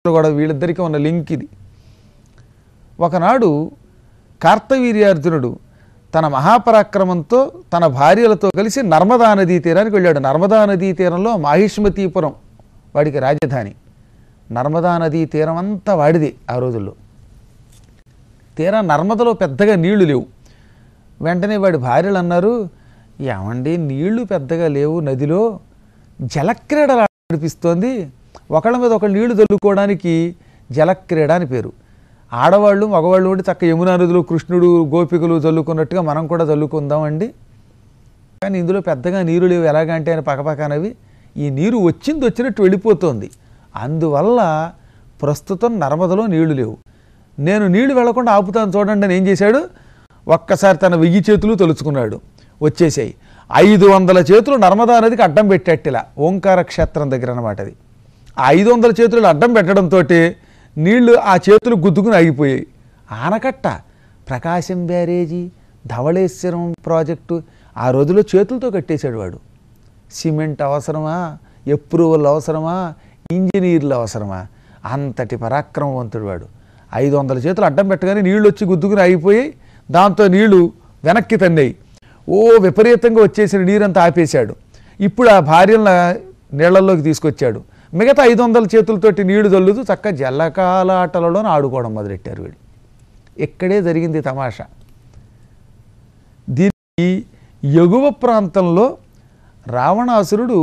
కూడా వీళ్ళిద్దరికీ ఉన్న లింక్ ఇది ఒకనాడు కార్తవీర్యార్జునుడు తన మహాపరాక్రమంతో తన భార్యలతో కలిసి నర్మదా నదీ తీరానికి వెళ్ళాడు నర్మదా నదీ తీరంలో మాహిష్మతీపురం వాడికి రాజధాని నర్మదా నదీ తీరం అంతా వాడిదే ఆ రోజుల్లో తీరా నర్మదలో పెద్దగా నీళ్లు లేవు వెంటనే వాడి భార్యలు అన్నారు ఏమండి నీళ్లు పెద్దగా లేవు నదిలో జలక్రీడలు నడిపిస్తోంది ఒకళ్ళ మీద ఒకళ్ళు నీళ్లు చల్లుకోవడానికి జలక్రీడ అని పేరు ఆడవాళ్ళు మగవాళ్ళు ఉండి చక్క యమునా నదిలో కృష్ణుడు గోపికలు చల్లుకున్నట్టుగా మనం కూడా చల్లుకుందామండి కానీ ఇందులో పెద్దగా నీరు లేవు ఎలాగంటే అని పక్కపక్కనవి ఈ నీరు వచ్చింది వచ్చినట్టు వెళ్ళిపోతోంది అందువల్ల ప్రస్తుతం నర్మదలో నీళ్లు లేవు నేను నీళ్లు వెళ్లకుండా ఆపుతాను చూడండి అని ఏం చేశాడు ఒక్కసారి తన వెయ్యి చేతులు తలుచుకున్నాడు వచ్చేసాయి ఐదు వందల చేతులు నర్మదా నదికి అడ్డం పెట్టేట్టిలా ఓంకార క్షేత్రం దగ్గర అనమాట అది ఆ ఐదు వందల చేతులు అడ్డం పెట్టడంతో నీళ్లు ఆ చేతులు గుద్దుకుని ఆగిపోయాయి ఆనకట్ట ప్రకాశం బ్యారేజీ ధవళేశ్వరం ప్రాజెక్టు ఆ రోజులో చేతులతో కట్టేశాడు వాడు సిమెంట్ అవసరమా ఎప్రూవల్ అవసరమా ఇంజనీర్లు అవసరమా అంతటి పరాక్రమవంతుడు వాడు ఐదు వందల చేతులు అడ్డం పెట్టగానే నీళ్లు వచ్చి గుద్దుకుని ఆగిపోయాయి దాంతో నీళ్లు వెనక్కి తన్నాయి ఓ విపరీతంగా వచ్చేసిన నీరంతా ఆపేశాడు ఇప్పుడు ఆ భార్యల నీళ్లలోకి తీసుకొచ్చాడు మిగతా ఐదు వందల చేతులతోటి నీళ్లు చల్లుతూ చక్క జల్లకాలాటలలో ఆడుకోవడం మొదలెట్టారు వీడు ఇక్కడే జరిగింది తమాషా దీనికి ఎగువ ప్రాంతంలో రావణాసురుడు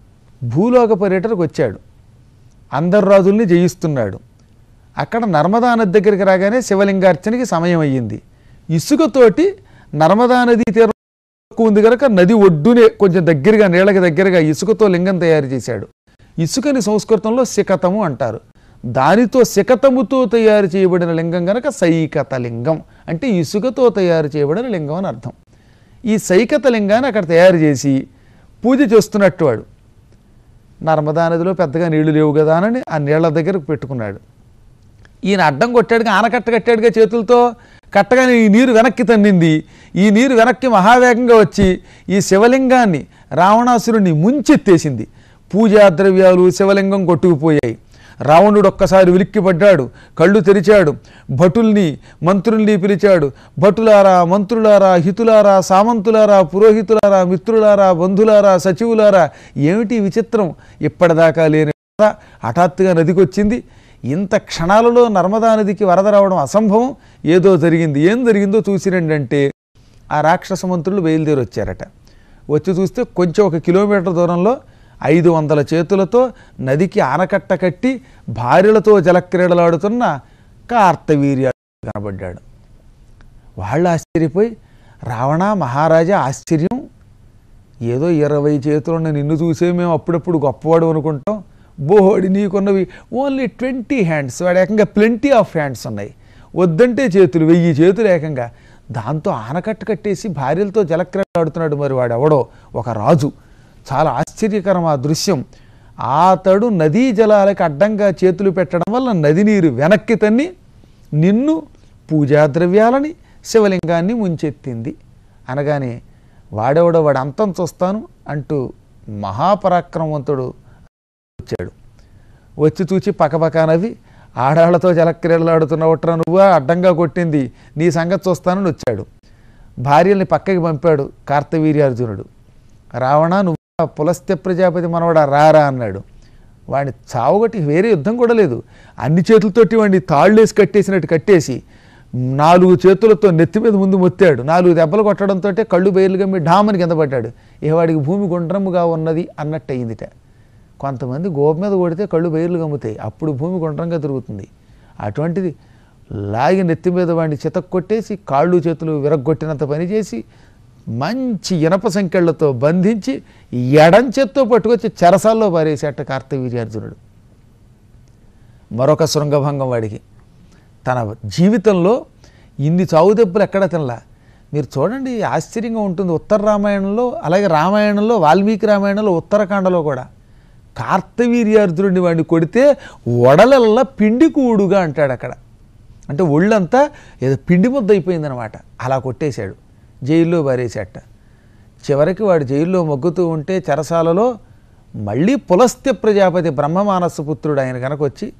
భూలోక పర్యటనకు వచ్చాడు అందరు రాజుల్ని జయిస్తున్నాడు అక్కడ నర్మదా నది దగ్గరికి రాగానే శివలింగార్చనకి సమయం అయ్యింది ఇసుకతోటి నర్మదా నది తీరం ఎక్కువ ఉంది కనుక నది ఒడ్డునే కొంచెం దగ్గరగా నీళ్ళకి దగ్గరగా ఇసుకతో లింగం తయారు చేశాడు ఇసుకని సంస్కృతంలో సికతము అంటారు దానితో సికతముతో తయారు చేయబడిన లింగం గనక సైకత లింగం అంటే ఇసుకతో తయారు చేయబడిన లింగం అని అర్థం ఈ సైకత లింగాన్ని అక్కడ తయారు చేసి పూజ చేస్తున్నట్టు వాడు నర్మదా నదిలో పెద్దగా నీళ్లు లేవు కదా అని ఆ నీళ్ల దగ్గరకు పెట్టుకున్నాడు ఈయన అడ్డం కొట్టాడుగా ఆనకట్ట కట్టాడుగా చేతులతో కట్టగానే ఈ నీరు వెనక్కి తన్నింది ఈ నీరు వెనక్కి మహావేగంగా వచ్చి ఈ శివలింగాన్ని రావణాసురుణ్ణి ముంచెత్తేసింది పూజా ద్రవ్యాలు శివలింగం కొట్టుకుపోయాయి రావణుడు ఒక్కసారి ఉలిక్కిపడ్డాడు కళ్ళు తెరిచాడు భటుల్ని మంత్రుల్ని పిలిచాడు భటులారా మంత్రులారా హితులారా సామంతులారా పురోహితులారా మిత్రులారా బంధులారా సచివులారా ఏమిటి విచిత్రం ఇప్పటిదాకా లేని వరద హఠాత్తుగా నదికి వచ్చింది ఇంత క్షణాలలో నర్మదా నదికి వరద రావడం అసంభవం ఏదో జరిగింది ఏం జరిగిందో చూసిరండి అంటే ఆ రాక్షస మంత్రులు బయలుదేరి వచ్చారట వచ్చి చూస్తే కొంచెం ఒక కిలోమీటర్ దూరంలో ఐదు వందల చేతులతో నదికి ఆనకట్ట కట్టి భార్యలతో జలక్రీడలాడుతున్న కార్తవీర్యాడు కనబడ్డాడు వాళ్ళు ఆశ్చర్యపోయి రావణ మహారాజా ఆశ్చర్యం ఏదో ఇరవై చేతులున్న నిన్ను చూసే మేము అప్పుడప్పుడు గొప్పవాడు అనుకుంటాం బోడి నీకున్నవి ఓన్లీ ట్వంటీ హ్యాండ్స్ వాడు ఏకంగా ప్లెంటీ ఆఫ్ హ్యాండ్స్ ఉన్నాయి వద్దంటే చేతులు వెయ్యి చేతులు ఏకంగా దాంతో ఆనకట్ట కట్టేసి భార్యలతో జలక్రీడ ఆడుతున్నాడు మరి వాడు ఎవడో ఒక రాజు చాలా ఆశ్చర్యకరం ఆ దృశ్యం అతడు నదీ జలాలకు అడ్డంగా చేతులు పెట్టడం వల్ల నది నీరు వెనక్కి తన్ని నిన్ను పూజా ద్రవ్యాలని శివలింగాన్ని ముంచెత్తింది అనగానే వాడెవడో వాడు అంతం చూస్తాను అంటూ మహాపరాక్రమవంతుడు వచ్చాడు వచ్చి చూచి పక్కపక్క నవ్వి ఆడాళ్లతో జలక్రీడలాడుతున్నవట్రా నువ్వా అడ్డంగా కొట్టింది నీ సంగతి చూస్తానని వచ్చాడు భార్యల్ని పక్కకి పంపాడు కార్తవీర్యార్జునుడు రావణ నువ్వు పులస్త్య ప్రజాపతి మనవడా రారా అన్నాడు వాడిని చావుగట్టి వేరే యుద్ధం కూడా లేదు అన్ని చేతులతోటి వాడిని తాళ్ళేసి కట్టేసినట్టు కట్టేసి నాలుగు చేతులతో నెత్తి మీద ముందు మొత్తాడు నాలుగు దెబ్బలు కొట్టడంతో కళ్ళు బయలు గమ్మి ఢామని కింద పడ్డాడు ఏ వాడికి భూమి గుండ్రముగా ఉన్నది అన్నట్టు అయిందిట కొంతమంది గోపు మీద కొడితే కళ్ళు బయర్లు గమ్ముతాయి అప్పుడు భూమి గుండ్రంగా తిరుగుతుంది అటువంటిది లాగి నెత్తి మీద వాడిని చితక్ కొట్టేసి కాళ్ళు చేతులు విరగ్గొట్టినంత పని చేసి మంచి ఇనప సంఖ్యలతో బంధించి ఎడం చేత్తో పట్టుకొచ్చి చెరసాల్లో పారేసేట కార్తవీర్యార్జునుడు మరొక శృంగభంగం వాడికి తన జీవితంలో ఇన్ని చావు దెబ్బలు ఎక్కడ తినలా మీరు చూడండి ఆశ్చర్యంగా ఉంటుంది ఉత్తర రామాయణంలో అలాగే రామాయణంలో వాల్మీకి రామాయణంలో ఉత్తరాఖండలో కూడా కార్తవీర్యార్జునుడిని వాడిని కొడితే వడలల్లా పిండి కూడుగా అంటాడు అక్కడ అంటే ఒళ్ళంతా ఏదో పిండి ముద్ద అయిపోయిందనమాట అలా కొట్టేశాడు జైల్లో పారేసేట చివరికి వాడు జైల్లో మొగ్గుతూ ఉంటే చెరసాలలో మళ్ళీ పులస్త్య ప్రజాపతి బ్రహ్మమానస పుత్రుడు ఆయన కనుక వచ్చి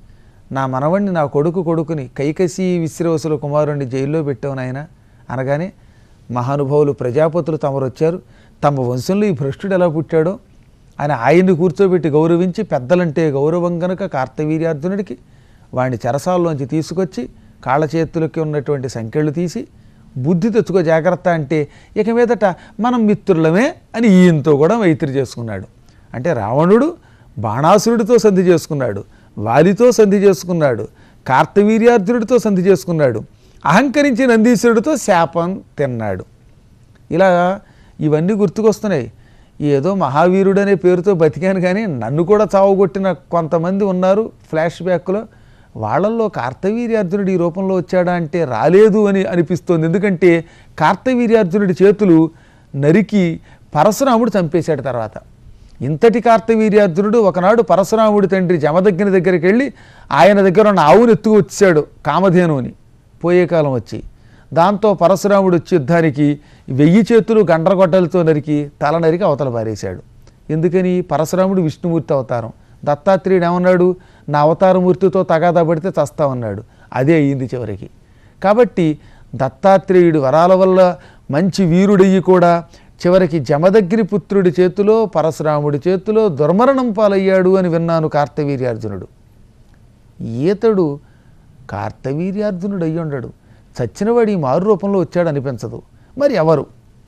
నా మనవణ్ణి నా కొడుకు కొడుకుని కైకసి విశ్రవసుల కుమారుణ్ణి జైల్లో పెట్టావు నాయన అనగానే మహానుభావులు ప్రజాపతులు తమరు వచ్చారు తమ వంశంలో ఈ భ్రష్టుడు ఎలా పుట్టాడో అని ఆయన్ని కూర్చోబెట్టి గౌరవించి పెద్దలంటే గౌరవం గనుక కార్తవీర్యార్జునుడికి వాడిని చెరసాల్లోంచి తీసుకొచ్చి కాళ్ళ చేతులకి ఉన్నటువంటి సంఖ్యలు తీసి బుద్ధి తెచ్చుకో జాగ్రత్త అంటే ఇక మీదట మనం మిత్రులమే అని ఈయంతో కూడా మైత్రి చేసుకున్నాడు అంటే రావణుడు బాణాసురుడితో సంధి చేసుకున్నాడు వాలితో సంధి చేసుకున్నాడు కార్తవీర్యార్జునుడితో సంధి చేసుకున్నాడు అహంకరించి నందీశ్వరుడితో శాపం తిన్నాడు ఇలా ఇవన్నీ గుర్తుకొస్తున్నాయి ఏదో మహావీరుడు అనే పేరుతో బతికాను కానీ నన్ను కూడా చావగొట్టిన కొంతమంది ఉన్నారు ఫ్లాష్ బ్యాక్లో వాళ్ళల్లో కార్తవీర్యార్జునుడు ఈ రూపంలో వచ్చాడా అంటే రాలేదు అని అనిపిస్తోంది ఎందుకంటే కార్తవీర్యార్జునుడి చేతులు నరికి పరశురాముడు చంపేశాడు తర్వాత ఇంతటి కార్తవీర్యార్జునుడు ఒకనాడు పరశురాముడి తండ్రి జమదగ్గిన దగ్గరికి వెళ్ళి ఆయన దగ్గర ఉన్న ఆవును ఎత్తుకు వచ్చాడు కామధేనుని పోయే కాలం వచ్చి దాంతో పరశురాముడు వచ్చి యుద్ధానికి వెయ్యి చేతులు గండ్రగొడ్డలతో నరికి తల నరికి అవతల పారేశాడు ఎందుకని పరశురాముడు విష్ణుమూర్తి అవతారం దత్తాత్రేయుడు ఏమన్నాడు నా అవతారమూర్తితో తగాదా పడితే చస్తామన్నాడు అదే అయ్యింది చివరికి కాబట్టి దత్తాత్రేయుడు వరాల వల్ల మంచి వీరుడయ్యి కూడా చివరికి జమదగ్ని పుత్రుడి చేతిలో పరశురాముడి చేతిలో దుర్మరణం పాలయ్యాడు అని విన్నాను కార్తవీర్యార్జునుడు ఈతడు కార్తవీర్యార్జునుడు అయ్యి ఉండడు చచ్చినవాడు ఈ మారు రూపంలో వచ్చాడు అనిపించదు మరి ఎవరు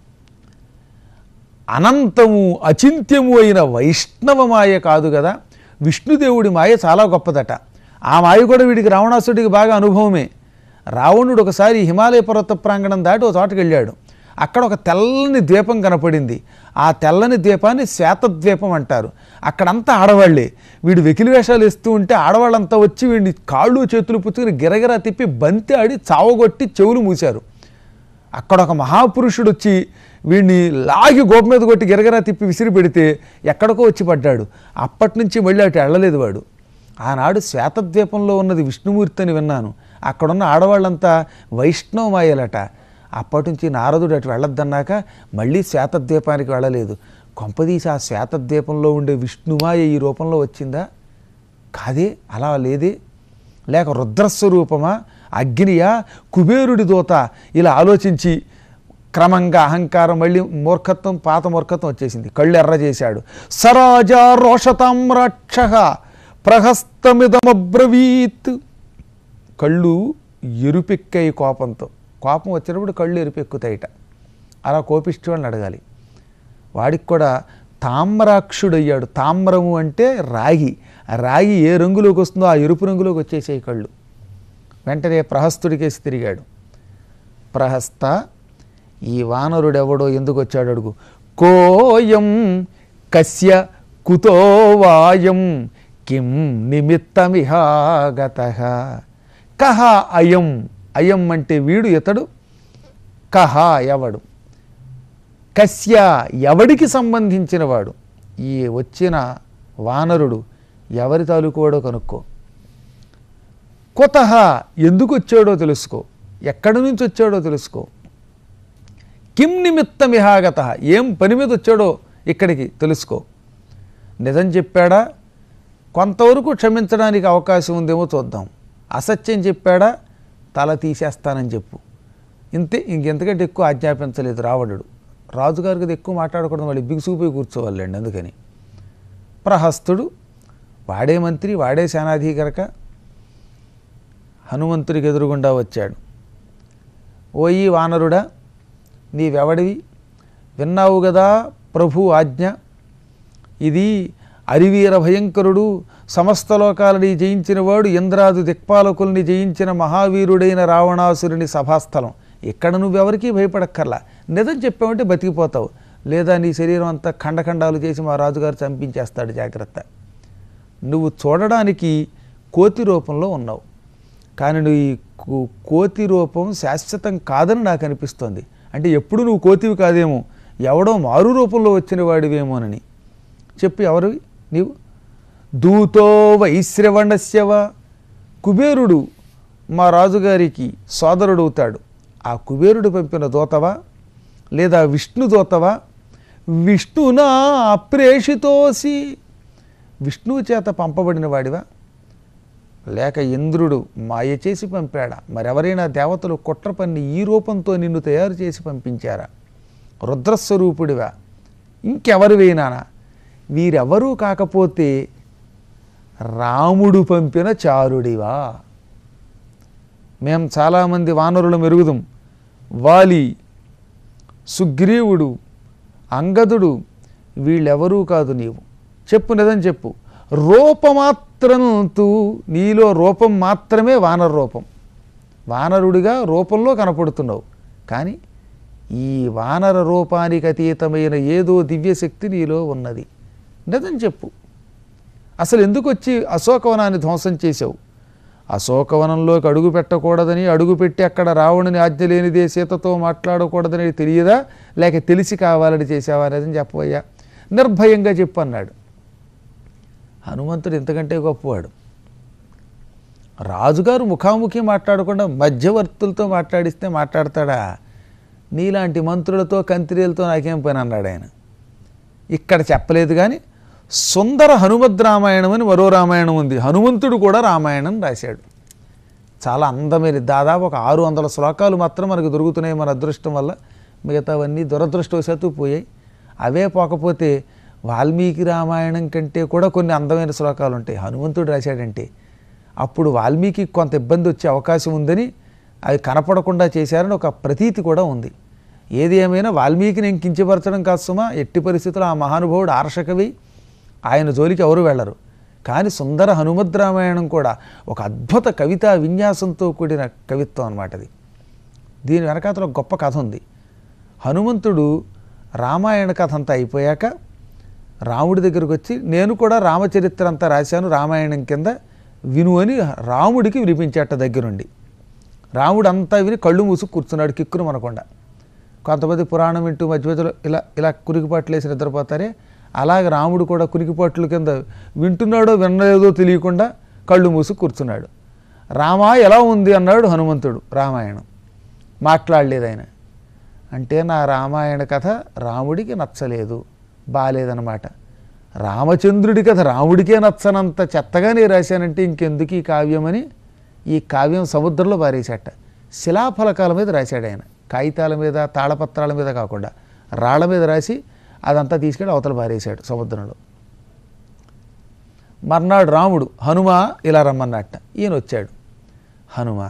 అనంతము అచింత్యము అయిన వైష్ణవ మాయ కాదు కదా విష్ణుదేవుడి మాయ చాలా గొప్పదట ఆ మాయ కూడా వీడికి రావణాసుడికి బాగా అనుభవమే రావణుడు ఒకసారి హిమాలయ పర్వత ప్రాంగణం దాటి ఒక చోటకి వెళ్ళాడు అక్కడ ఒక తెల్లని ద్వీపం కనపడింది ఆ తెల్లని ద్వీపాన్ని శ్వేతద్వీపం అంటారు అక్కడంతా ఆడవాళ్ళే వీడు వెకిలి వేషాలు ఇస్తూ ఉంటే ఆడవాళ్ళంతా వచ్చి వీడిని కాళ్ళు చేతులు పుచ్చుకుని గిరగిరా తిప్పి బంతి ఆడి చావగొట్టి చెవులు మూశారు అక్కడ ఒక మహాపురుషుడు వచ్చి వీడిని లాగి గోప మీద కొట్టి గిరగిరా తిప్పి విసిరి పెడితే ఎక్కడికో వచ్చి పడ్డాడు అప్పటి నుంచి మళ్ళీ అటు వెళ్ళలేదు వాడు ఆనాడు శ్వేతద్వీపంలో ఉన్నది విష్ణుమూర్తి అని విన్నాను అక్కడున్న ఆడవాళ్ళంతా వైష్ణవమాయలట అప్పటి నుంచి నారదుడు అటు వెళ్ళొద్దన్నాక మళ్ళీ శ్వేతద్వీపానికి వెళ్ళలేదు కొంపదీసి ఆ శ్వేతద్వీపంలో ఉండే విష్ణుమాయ ఈ రూపంలో వచ్చిందా కాదే అలా లేదే లేక రుద్రస్వరూపమా అగ్నియా కుబేరుడి దూత ఇలా ఆలోచించి క్రమంగా అహంకారం మళ్ళీ మూర్ఖత్వం పాత మూర్ఖత్వం వచ్చేసింది కళ్ళు ఎర్ర చేశాడు సరాజా రోషతాం రాక్ష ప్రహస్తమిదమబ్రవీత్ కళ్ళు ఎరుపెక్కాయి కోపంతో కోపం వచ్చినప్పుడు కళ్ళు ఎరుపెక్కుతాయిట అలా కోపిష్టి అడగాలి వాడికి కూడా తామ్రాక్షుడయ్యాడు తామ్రము అంటే రాగి ఆ రాగి ఏ రంగులోకి వస్తుందో ఆ ఎరుపు రంగులోకి వచ్చేసాయి కళ్ళు వెంటనే ప్రహస్తుడికేసి తిరిగాడు ప్రహస్త ఈ వానరుడెవడో ఎందుకు వచ్చాడు అడుగు కోయం కస్య కుతో వాయం కిం నిమిత్తమిహాగత కహ అయం అయం అంటే వీడు ఇతడు కహ ఎవడు కస్య ఎవడికి సంబంధించినవాడు ఈ వచ్చిన వానరుడు ఎవరి తాలూకువాడో కనుక్కో కుతహ ఎందుకు వచ్చాడో తెలుసుకో ఎక్కడి నుంచి వచ్చాడో తెలుసుకో కిం నిమిత్తమిహాగత ఏం పని మీద వచ్చాడో ఇక్కడికి తెలుసుకో నిజం చెప్పాడా కొంతవరకు క్షమించడానికి అవకాశం ఉందేమో చూద్దాం అసత్యం చెప్పాడా తల తీసేస్తానని చెప్పు ఇంతే ఇంకెంతకంటే ఎక్కువ ఆజ్ఞాపించలేదు రావణుడు రాజుగారికి అది ఎక్కువ మాట్లాడకూడదు వాళ్ళు బిగుసుకుపోయి కూర్చోవాలండి అందుకని ప్రహస్తుడు వాడే మంత్రి వాడే సేనాధికరక హనుమంతుడికి ఎదురుగుండా వచ్చాడు ఓయి వానరుడా నీవెవడివి విన్నావు కదా ప్రభు ఆజ్ఞ ఇది అరివీర భయంకరుడు సమస్త లోకాలని జయించినవాడు ఇంద్రాదు దిక్పాలకుల్ని జయించిన మహావీరుడైన రావణాసురుని సభాస్థలం ఇక్కడ నువ్వెవరికీ భయపడక్కర్లా నిజం చెప్పావంటే బతికిపోతావు లేదా నీ శరీరం అంతా ఖండఖండాలు చేసి మా రాజుగారు చంపించేస్తాడు జాగ్రత్త నువ్వు చూడడానికి కోతి రూపంలో ఉన్నావు కానీ నువ్వు ఈ కో- కోతి రూపం శాశ్వతం కాదని నాకు అనిపిస్తోంది అంటే ఎప్పుడు నువ్వు కోతివి కాదేమో ఎవడో మారు రూపంలో వచ్చిన వాడివేమోనని చెప్పు ఎవరు నీవు దూతో వైశ్రవణస్యవ కుబేరుడు మా రాజుగారికి సోదరుడవుతాడు ఆ కుబేరుడు పంపిన దూతవా లేదా విష్ణు దూతవా విష్ణునా అప్రేషితోసి విష్ణువు చేత పంపబడిన వాడివా లేక ఇంద్రుడు మాయ చేసి పంపాడా మరెవరైనా దేవతలు కుట్ర పన్ని ఈ రూపంతో నిన్ను తయారు చేసి పంపించారా రుద్రస్వరూపుడివా ఇంకెవరివైనానా వీరెవరూ కాకపోతే రాముడు పంపిన చారుడివా మేం చాలామంది వానరులు మెరుగుదాం వాలి సుగ్రీవుడు అంగదుడు వీళ్ళెవరూ కాదు నీవు చెప్పు నిజం చెప్పు రూపమాత్రంతు నీలో రూపం మాత్రమే వానర రూపం వానరుడిగా రూపంలో కనపడుతున్నావు కానీ ఈ వానర రూపానికి అతీతమైన ఏదో దివ్యశక్తి నీలో ఉన్నది నిజం చెప్పు అసలు ఎందుకు వచ్చి అశోకవనాన్ని ధ్వంసం చేశావు అశోకవనంలోకి అడుగు పెట్టకూడదని అడుగు పెట్టి అక్కడ రావణుని ఆజ్ఞ లేనిదే సీతతో మాట్లాడకూడదని తెలియదా లేక తెలిసి కావాలని చేసావా అనేది చెప్పవయ్యా నిర్భయంగా చెప్పు అన్నాడు హనుమంతుడు ఇంతకంటే గొప్పవాడు రాజుగారు ముఖాముఖి మాట్లాడకుండా మధ్యవర్తులతో మాట్లాడిస్తే మాట్లాడతాడా నీలాంటి మంత్రులతో కంత్రీలతో నాకేం పని అన్నాడు ఆయన ఇక్కడ చెప్పలేదు కానీ సుందర హనుమద్ రామాయణం అని మరో రామాయణం ఉంది హనుమంతుడు కూడా రామాయణం రాశాడు చాలా అందమైన దాదాపు ఒక ఆరు వందల శ్లోకాలు మాత్రం మనకు దొరుకుతున్నాయి మన అదృష్టం వల్ల మిగతావన్నీ దురదృష్టవశాత్తు పోయాయి అవే పోకపోతే వాల్మీకి రామాయణం కంటే కూడా కొన్ని అందమైన శ్లోకాలు ఉంటాయి హనుమంతుడు రాశాడంటే అప్పుడు వాల్మీకి కొంత ఇబ్బంది వచ్చే అవకాశం ఉందని అవి కనపడకుండా చేశారని ఒక ప్రతీతి కూడా ఉంది ఏది ఏమైనా వాల్మీకిని నేను కించపరచడం కాదు సుమా ఎట్టి పరిస్థితుల్లో ఆ మహానుభావుడు ఆర్షకవి ఆయన జోలికి ఎవరు వెళ్ళరు కానీ సుందర హనుమద్ రామాయణం కూడా ఒక అద్భుత కవితా విన్యాసంతో కూడిన కవిత్వం అన్నమాట అది దీని వెనకాతల ఒక గొప్ప కథ ఉంది హనుమంతుడు రామాయణ కథ అంతా అయిపోయాక రాముడి దగ్గరకు వచ్చి నేను కూడా రామచరిత్ర అంతా రాశాను రామాయణం కింద విను అని రాముడికి వినిపించేట దగ్గరుండి రాముడు అంతా విని కళ్ళు మూసి కూర్చున్నాడు కిక్కును మనకుండా కొంతమంది పురాణం వింటూ మధ్య మధ్యలో ఇలా ఇలా కురికిపాట్లు వేసి నిద్రపోతారే అలాగే రాముడు కూడా కురికిపాట్ల కింద వింటున్నాడో వినలేదో తెలియకుండా కళ్ళు మూసి కూర్చున్నాడు రామా ఎలా ఉంది అన్నాడు హనుమంతుడు రామాయణం మాట్లాడలేదు ఆయన అంటే నా రామాయణ కథ రాముడికి నచ్చలేదు బాలేదన్నమాట రామచంద్రుడి కథ రాముడికే నచ్చనంత చెత్తగా నేను రాశానంటే ఇంకెందుకు ఈ కావ్యమని ఈ కావ్యం సముద్రంలో పారేశాట శిలాఫలకాల మీద రాశాడు ఆయన కాగితాల మీద తాళపత్రాల మీద కాకుండా రాళ్ల మీద రాసి అదంతా తీసుకెళ్ళి అవతల పారేశాడు సముద్రంలో మర్నాడు రాముడు హనుమ ఇలా రమ్మన్నట్ట ఈయన వచ్చాడు హనుమ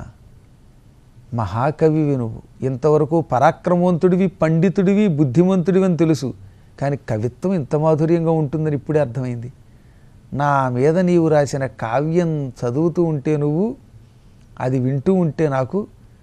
మహాకవివి నువ్వు ఇంతవరకు పరాక్రమవంతుడివి పండితుడివి బుద్ధిమంతుడివి అని తెలుసు కానీ కవిత్వం ఇంత మాధుర్యంగా ఉంటుందని ఇప్పుడే అర్థమైంది నా మీద నీవు రాసిన కావ్యం చదువుతూ ఉంటే నువ్వు అది వింటూ ఉంటే నాకు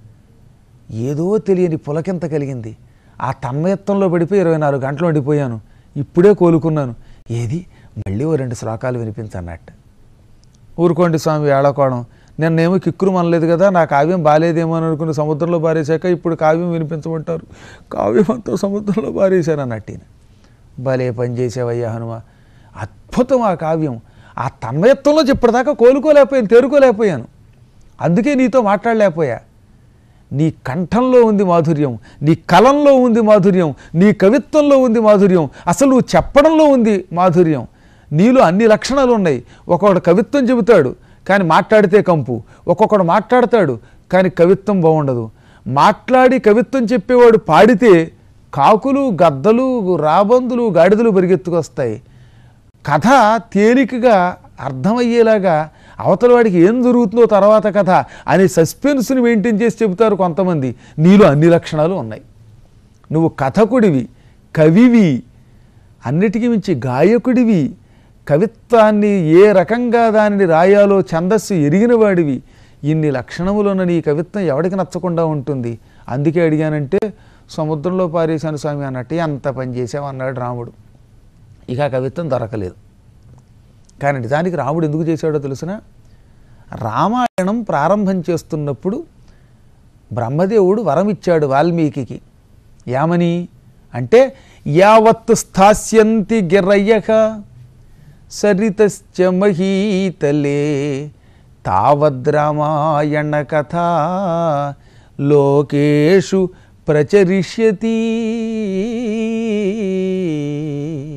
ఏదో తెలియని పులకింత కలిగింది ఆ తన్మయత్వంలో పడిపోయి ఇరవై నాలుగు గంటలు ఉండిపోయాను ఇప్పుడే కోలుకున్నాను ఏది మళ్ళీ ఓ రెండు శ్లోకాలు వినిపించన్నట్టు ఊరుకోండి స్వామి ఏళకోవడం నిన్నేమో కిక్కురు మనలేదు కదా నా కావ్యం బాలేదేమో అని అనుకుని సముద్రంలో బారేశాక ఇప్పుడు కావ్యం వినిపించమంటారు కావ్యం అంతా సముద్రంలో బారేశారు అన్నట్టు ఈయన. భలే పని చేసావయ్యా హనుమ అద్భుతం ఆ కావ్యం ఆ తన్మయత్వంలో ఇప్పటిదాకా కోలుకోలేకపోయాను తేరుకోలేకపోయాను అందుకే నీతో మాట్లాడలేకపోయా నీ కంఠంలో ఉంది మాధుర్యం నీ కలంలో ఉంది మాధుర్యం నీ కవిత్వంలో ఉంది మాధుర్యం అసలు నువ్వు చెప్పడంలో ఉంది మాధుర్యం నీలో అన్ని లక్షణాలు ఉన్నాయి ఒక్కొక్కడు కవిత్వం చెబుతాడు కానీ మాట్లాడితే కంపు ఒక్కొక్కడు మాట్లాడతాడు కానీ కవిత్వం బాగుండదు మాట్లాడి కవిత్వం చెప్పేవాడు పాడితే కాకులు గద్దలు రాబందులు గాడిదలు పరిగెత్తుకొస్తాయి కథ తేలికగా అర్థమయ్యేలాగా అవతల వాడికి ఏం జరుగుతుందో తర్వాత కథ అనే సస్పెన్స్ని మెయింటైన్ చేసి చెబుతారు కొంతమంది నీలో అన్ని లక్షణాలు ఉన్నాయి నువ్వు కథకుడివి కవివి అన్నిటికీ మించి గాయకుడివి కవిత్వాన్ని ఏ రకంగా దానిని రాయాలో ఛందస్సు ఎరిగిన వాడివి ఇన్ని లక్షణములున్న నీ కవిత్వం ఎవడికి నచ్చకుండా ఉంటుంది అందుకే అడిగానంటే సముద్రంలో పారేశాను స్వామి అన్నట్టు ఎంత పని చేసావు అన్నాడు రాముడు ఇక ఆ కవిత్వం దొరకలేదు కానీ నిజానికి రాముడు ఎందుకు చేశాడో తెలుసిన రామాయణం ప్రారంభం చేస్తున్నప్పుడు బ్రహ్మదేవుడు వరం ఇచ్చాడు వాల్మీకి యామని అంటే యావత్ స్థాస్యంతి గిరయ్యక సరితశ్చ మహీతలే తావద్రామాయణ కథ లోకేషు ప్రచరిష్యతి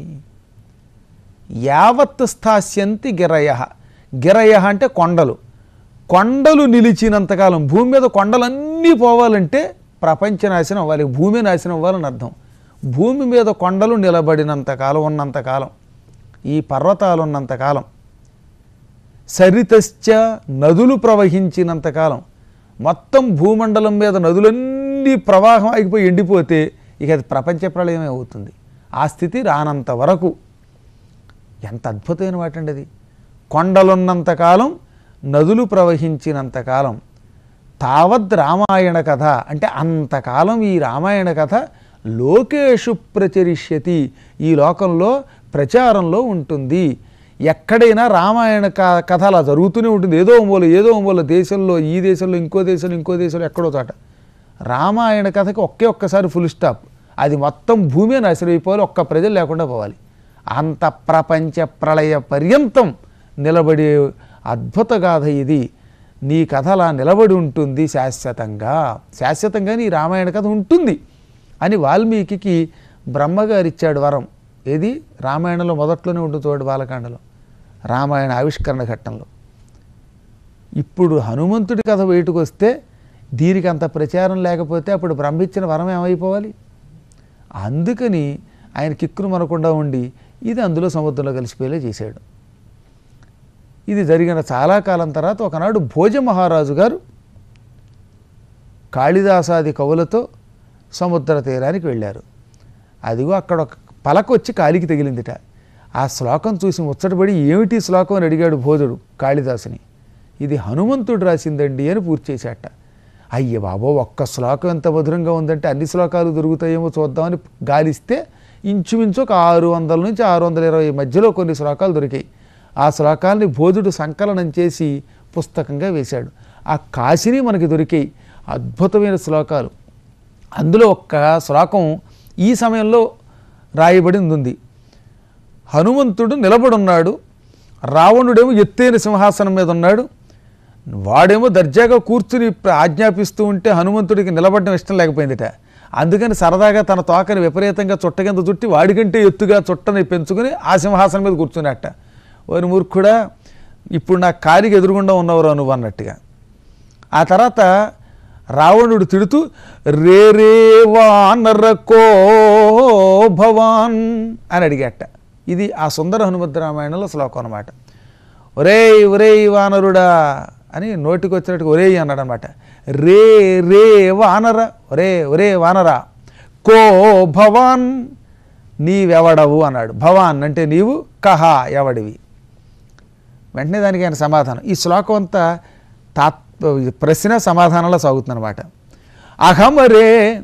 యావత్ స్థాస్యంతి గిరయ గిరయ అంటే కొండలు కొండలు నిలిచినంతకాలం భూమి మీద కొండలన్నీ పోవాలంటే ప్రపంచ నాశనం అవ్వాలి భూమి నాశనం అవ్వాలని అర్థం భూమి మీద కొండలు నిలబడినంతకాలం ఉన్నంతకాలం ఈ పర్వతాలు ఉన్నంతకాలం సరితశ్చ నదులు ప్రవహించినంతకాలం మొత్తం భూమండలం మీద నదులన్నీ ప్రవాహం ఆగిపోయి ఎండిపోతే ఇక అది ప్రపంచ ప్రళయమే అవుతుంది ఆ స్థితి రానంత వరకు ఎంత అద్భుతమైన మాట అండి అది కొండలున్నంతకాలం నదులు ప్రవహించినంతకాలం తావద్ రామాయణ కథ అంటే అంతకాలం ఈ రామాయణ కథ లోకేషు ప్రచరిష్యతి ఈ లోకంలో ప్రచారంలో ఉంటుంది ఎక్కడైనా రామాయణ క- కథ అలా జరుగుతూనే ఉంటుంది ఏదో మూల ఏదో మూల దేశంలో ఈ దేశంలో ఇంకో దేశంలో ఇంకో దేశంలో ఎక్కడో చోట రామాయణ కథకి ఒకే ఒక్కసారి ఫుల్ స్టాప్ అది మొత్తం భూమి నాశనం అయిపోవాలి ఒక్క ప్రజలు లేకుండా పోవాలి అంత ప్రపంచ ప్రళయ పర్యంతం నిలబడే అద్భుత గాథ ఇది నీ కథ అలా నిలబడి ఉంటుంది శాశ్వతంగా శాశ్వతంగా నీ రామాయణ కథ ఉంటుంది అని వాల్మీకి బ్రహ్మగారు ఇచ్చాడు వరం ఏది రామాయణంలో మొదట్లోనే ఉంటుంది చూడు బాలకాండలో రామాయణ ఆవిష్కరణ ఘట్టంలో ఇప్పుడు హనుమంతుడి కథ బయటకు వస్తే దీనికి అంత ప్రచారం లేకపోతే అప్పుడు బ్రహ్మ ఇచ్చిన వరం ఏమైపోవాలి అందుకని ఆయన కిక్కును మనకుండా ఉండి ఇది అందులో సముద్రంలో కలిసిపోయేలా చేశాడు ఇది జరిగిన చాలా కాలం తర్వాత ఒకనాడు భోజ మహారాజు గారు కాళిదాసాది కవులతో సముద్ర తీరానికి వెళ్ళారు అదిగో అక్కడ ఒక పలక వచ్చి కాలికి తగిలిందిట ఆ శ్లోకం చూసి ముచ్చటపడి ఏమిటి ఈ శ్లోకం అని అడిగాడు భోజుడు కాళిదాసుని ఇది హనుమంతుడు రాసిందండి అని పూర్తి చేశాట అయ్య బాబో ఒక్క శ్లోకం ఎంత మధురంగా ఉందంటే అన్ని శ్లోకాలు దొరుకుతాయేమో చూద్దామని గాలిస్తే ఇంచుమించు ఒక ఆరు వందల నుంచి ఆరు వందల ఇరవై మధ్యలో కొన్ని శ్లోకాలు దొరికాయి ఆ శ్లోకాల్ని బోధుడు సంకలనం చేసి పుస్తకంగా వేశాడు ఆ కాశీని మనకి దొరికాయి అద్భుతమైన శ్లోకాలు అందులో ఒక్క శ్లోకం ఈ సమయంలో రాయబడింది ఉంది హనుమంతుడు నిలబడున్నాడు రావణుడేమో ఎత్తైన సింహాసనం మీద ఉన్నాడు వాడేమో దర్జాగా కూర్చుని ప్ర- ఆజ్ఞాపిస్తూ ఉంటే హనుమంతుడికి నిలబడడం ఇష్టం లేకపోయిందిట అందుకని సరదాగా తన తోకని విపరీతంగా చుట్ట కింద చుట్టి వాడికంటే ఎత్తుగా చుట్టని పెంచుకుని ఆ సింహాసనం మీద కూర్చున్నట్ట ఓరి మూర్ఖుడా ఇప్పుడు నా కాలికి ఎదురుగుండా ఉన్నవరా నువ్వు అన్నట్టుగా ఆ తర్వాత రావణుడు తిడుతూ రే రే వానరకో భవాన్ అని అడిగాట ఇది ఆ సుందర హనుమద్ రామాయణంలో శ్లోకం అనమాట ఒరేయ్ ఒరేయ్ వానరుడా అని నోటికి వచ్చినట్టు ఒరేయ్ అన్నాడు అనమాట రే రే వానర ఒరే ఒరే వానరా కో భవాన్ నీవెవడవు అన్నాడు భవాన్ అంటే నీవు కహ ఎవడివి వెంటనే దానికి ఆయన సమాధానం ఈ శ్లోకం అంతా తాత్ ప్రశ్న సమాధానంలో సాగుతుందన్నమాట అహమరే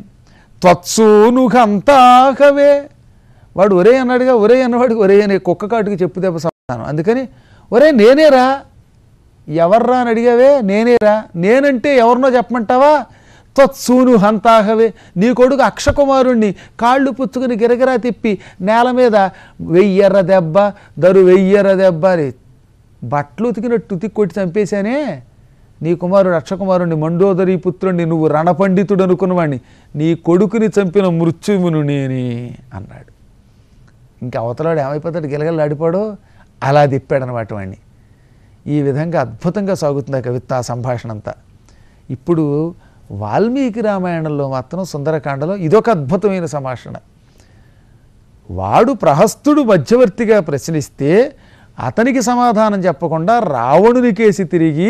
త్వత్సూనుఘంతాహవే వాడు ఒరే అన్నాడుగా ఒరే అన్నవాడికి ఒరే అనే కుక్క కాటుకి చెప్పు దెబ్బ సమాధానం అందుకని ఒరే నేనేరా ఎవర్రా అని అడిగావే నేనేరా నేనంటే ఎవరినో చెప్పమంటావా త్వత్సూను హంతాహవే నీ కొడుకు అక్షకుమారుణ్ణి కాళ్ళు పుచ్చుకుని గిరగిరా తిప్పి నేల మీద వెయ్యర్ర దెబ్బ దరు వెయ్యర్ర దెబ్బ అని బట్టలు ఉతికినట్టు ఉతికి కొట్టి చంపేశానే నీ కుమారుడు అక్షకుమారుణ్ణి మండోదరి పుత్రుణ్ణి నువ్వు రణపండితుడు అనుకున్నవాణ్ణి నీ కొడుకుని చంపిన మృత్యుమును నేనే అన్నాడు ఇంకా అవతలాడు ఏమైపోతాడు గిలగలాడిపోడో అలా తిప్పాడనమాట వాడిని ఈ విధంగా అద్భుతంగా సాగుతుంది ఆ కవిత్వ ఆ సంభాషణ అంతా ఇప్పుడు వాల్మీకి రామాయణంలో మాత్రం సుందరకాండలో ఇదొక అద్భుతమైన సంభాషణ వాడు ప్రహస్తుడు మధ్యవర్తిగా ప్రశ్నిస్తే అతనికి సమాధానం చెప్పకుండా రావణుని కేసి తిరిగి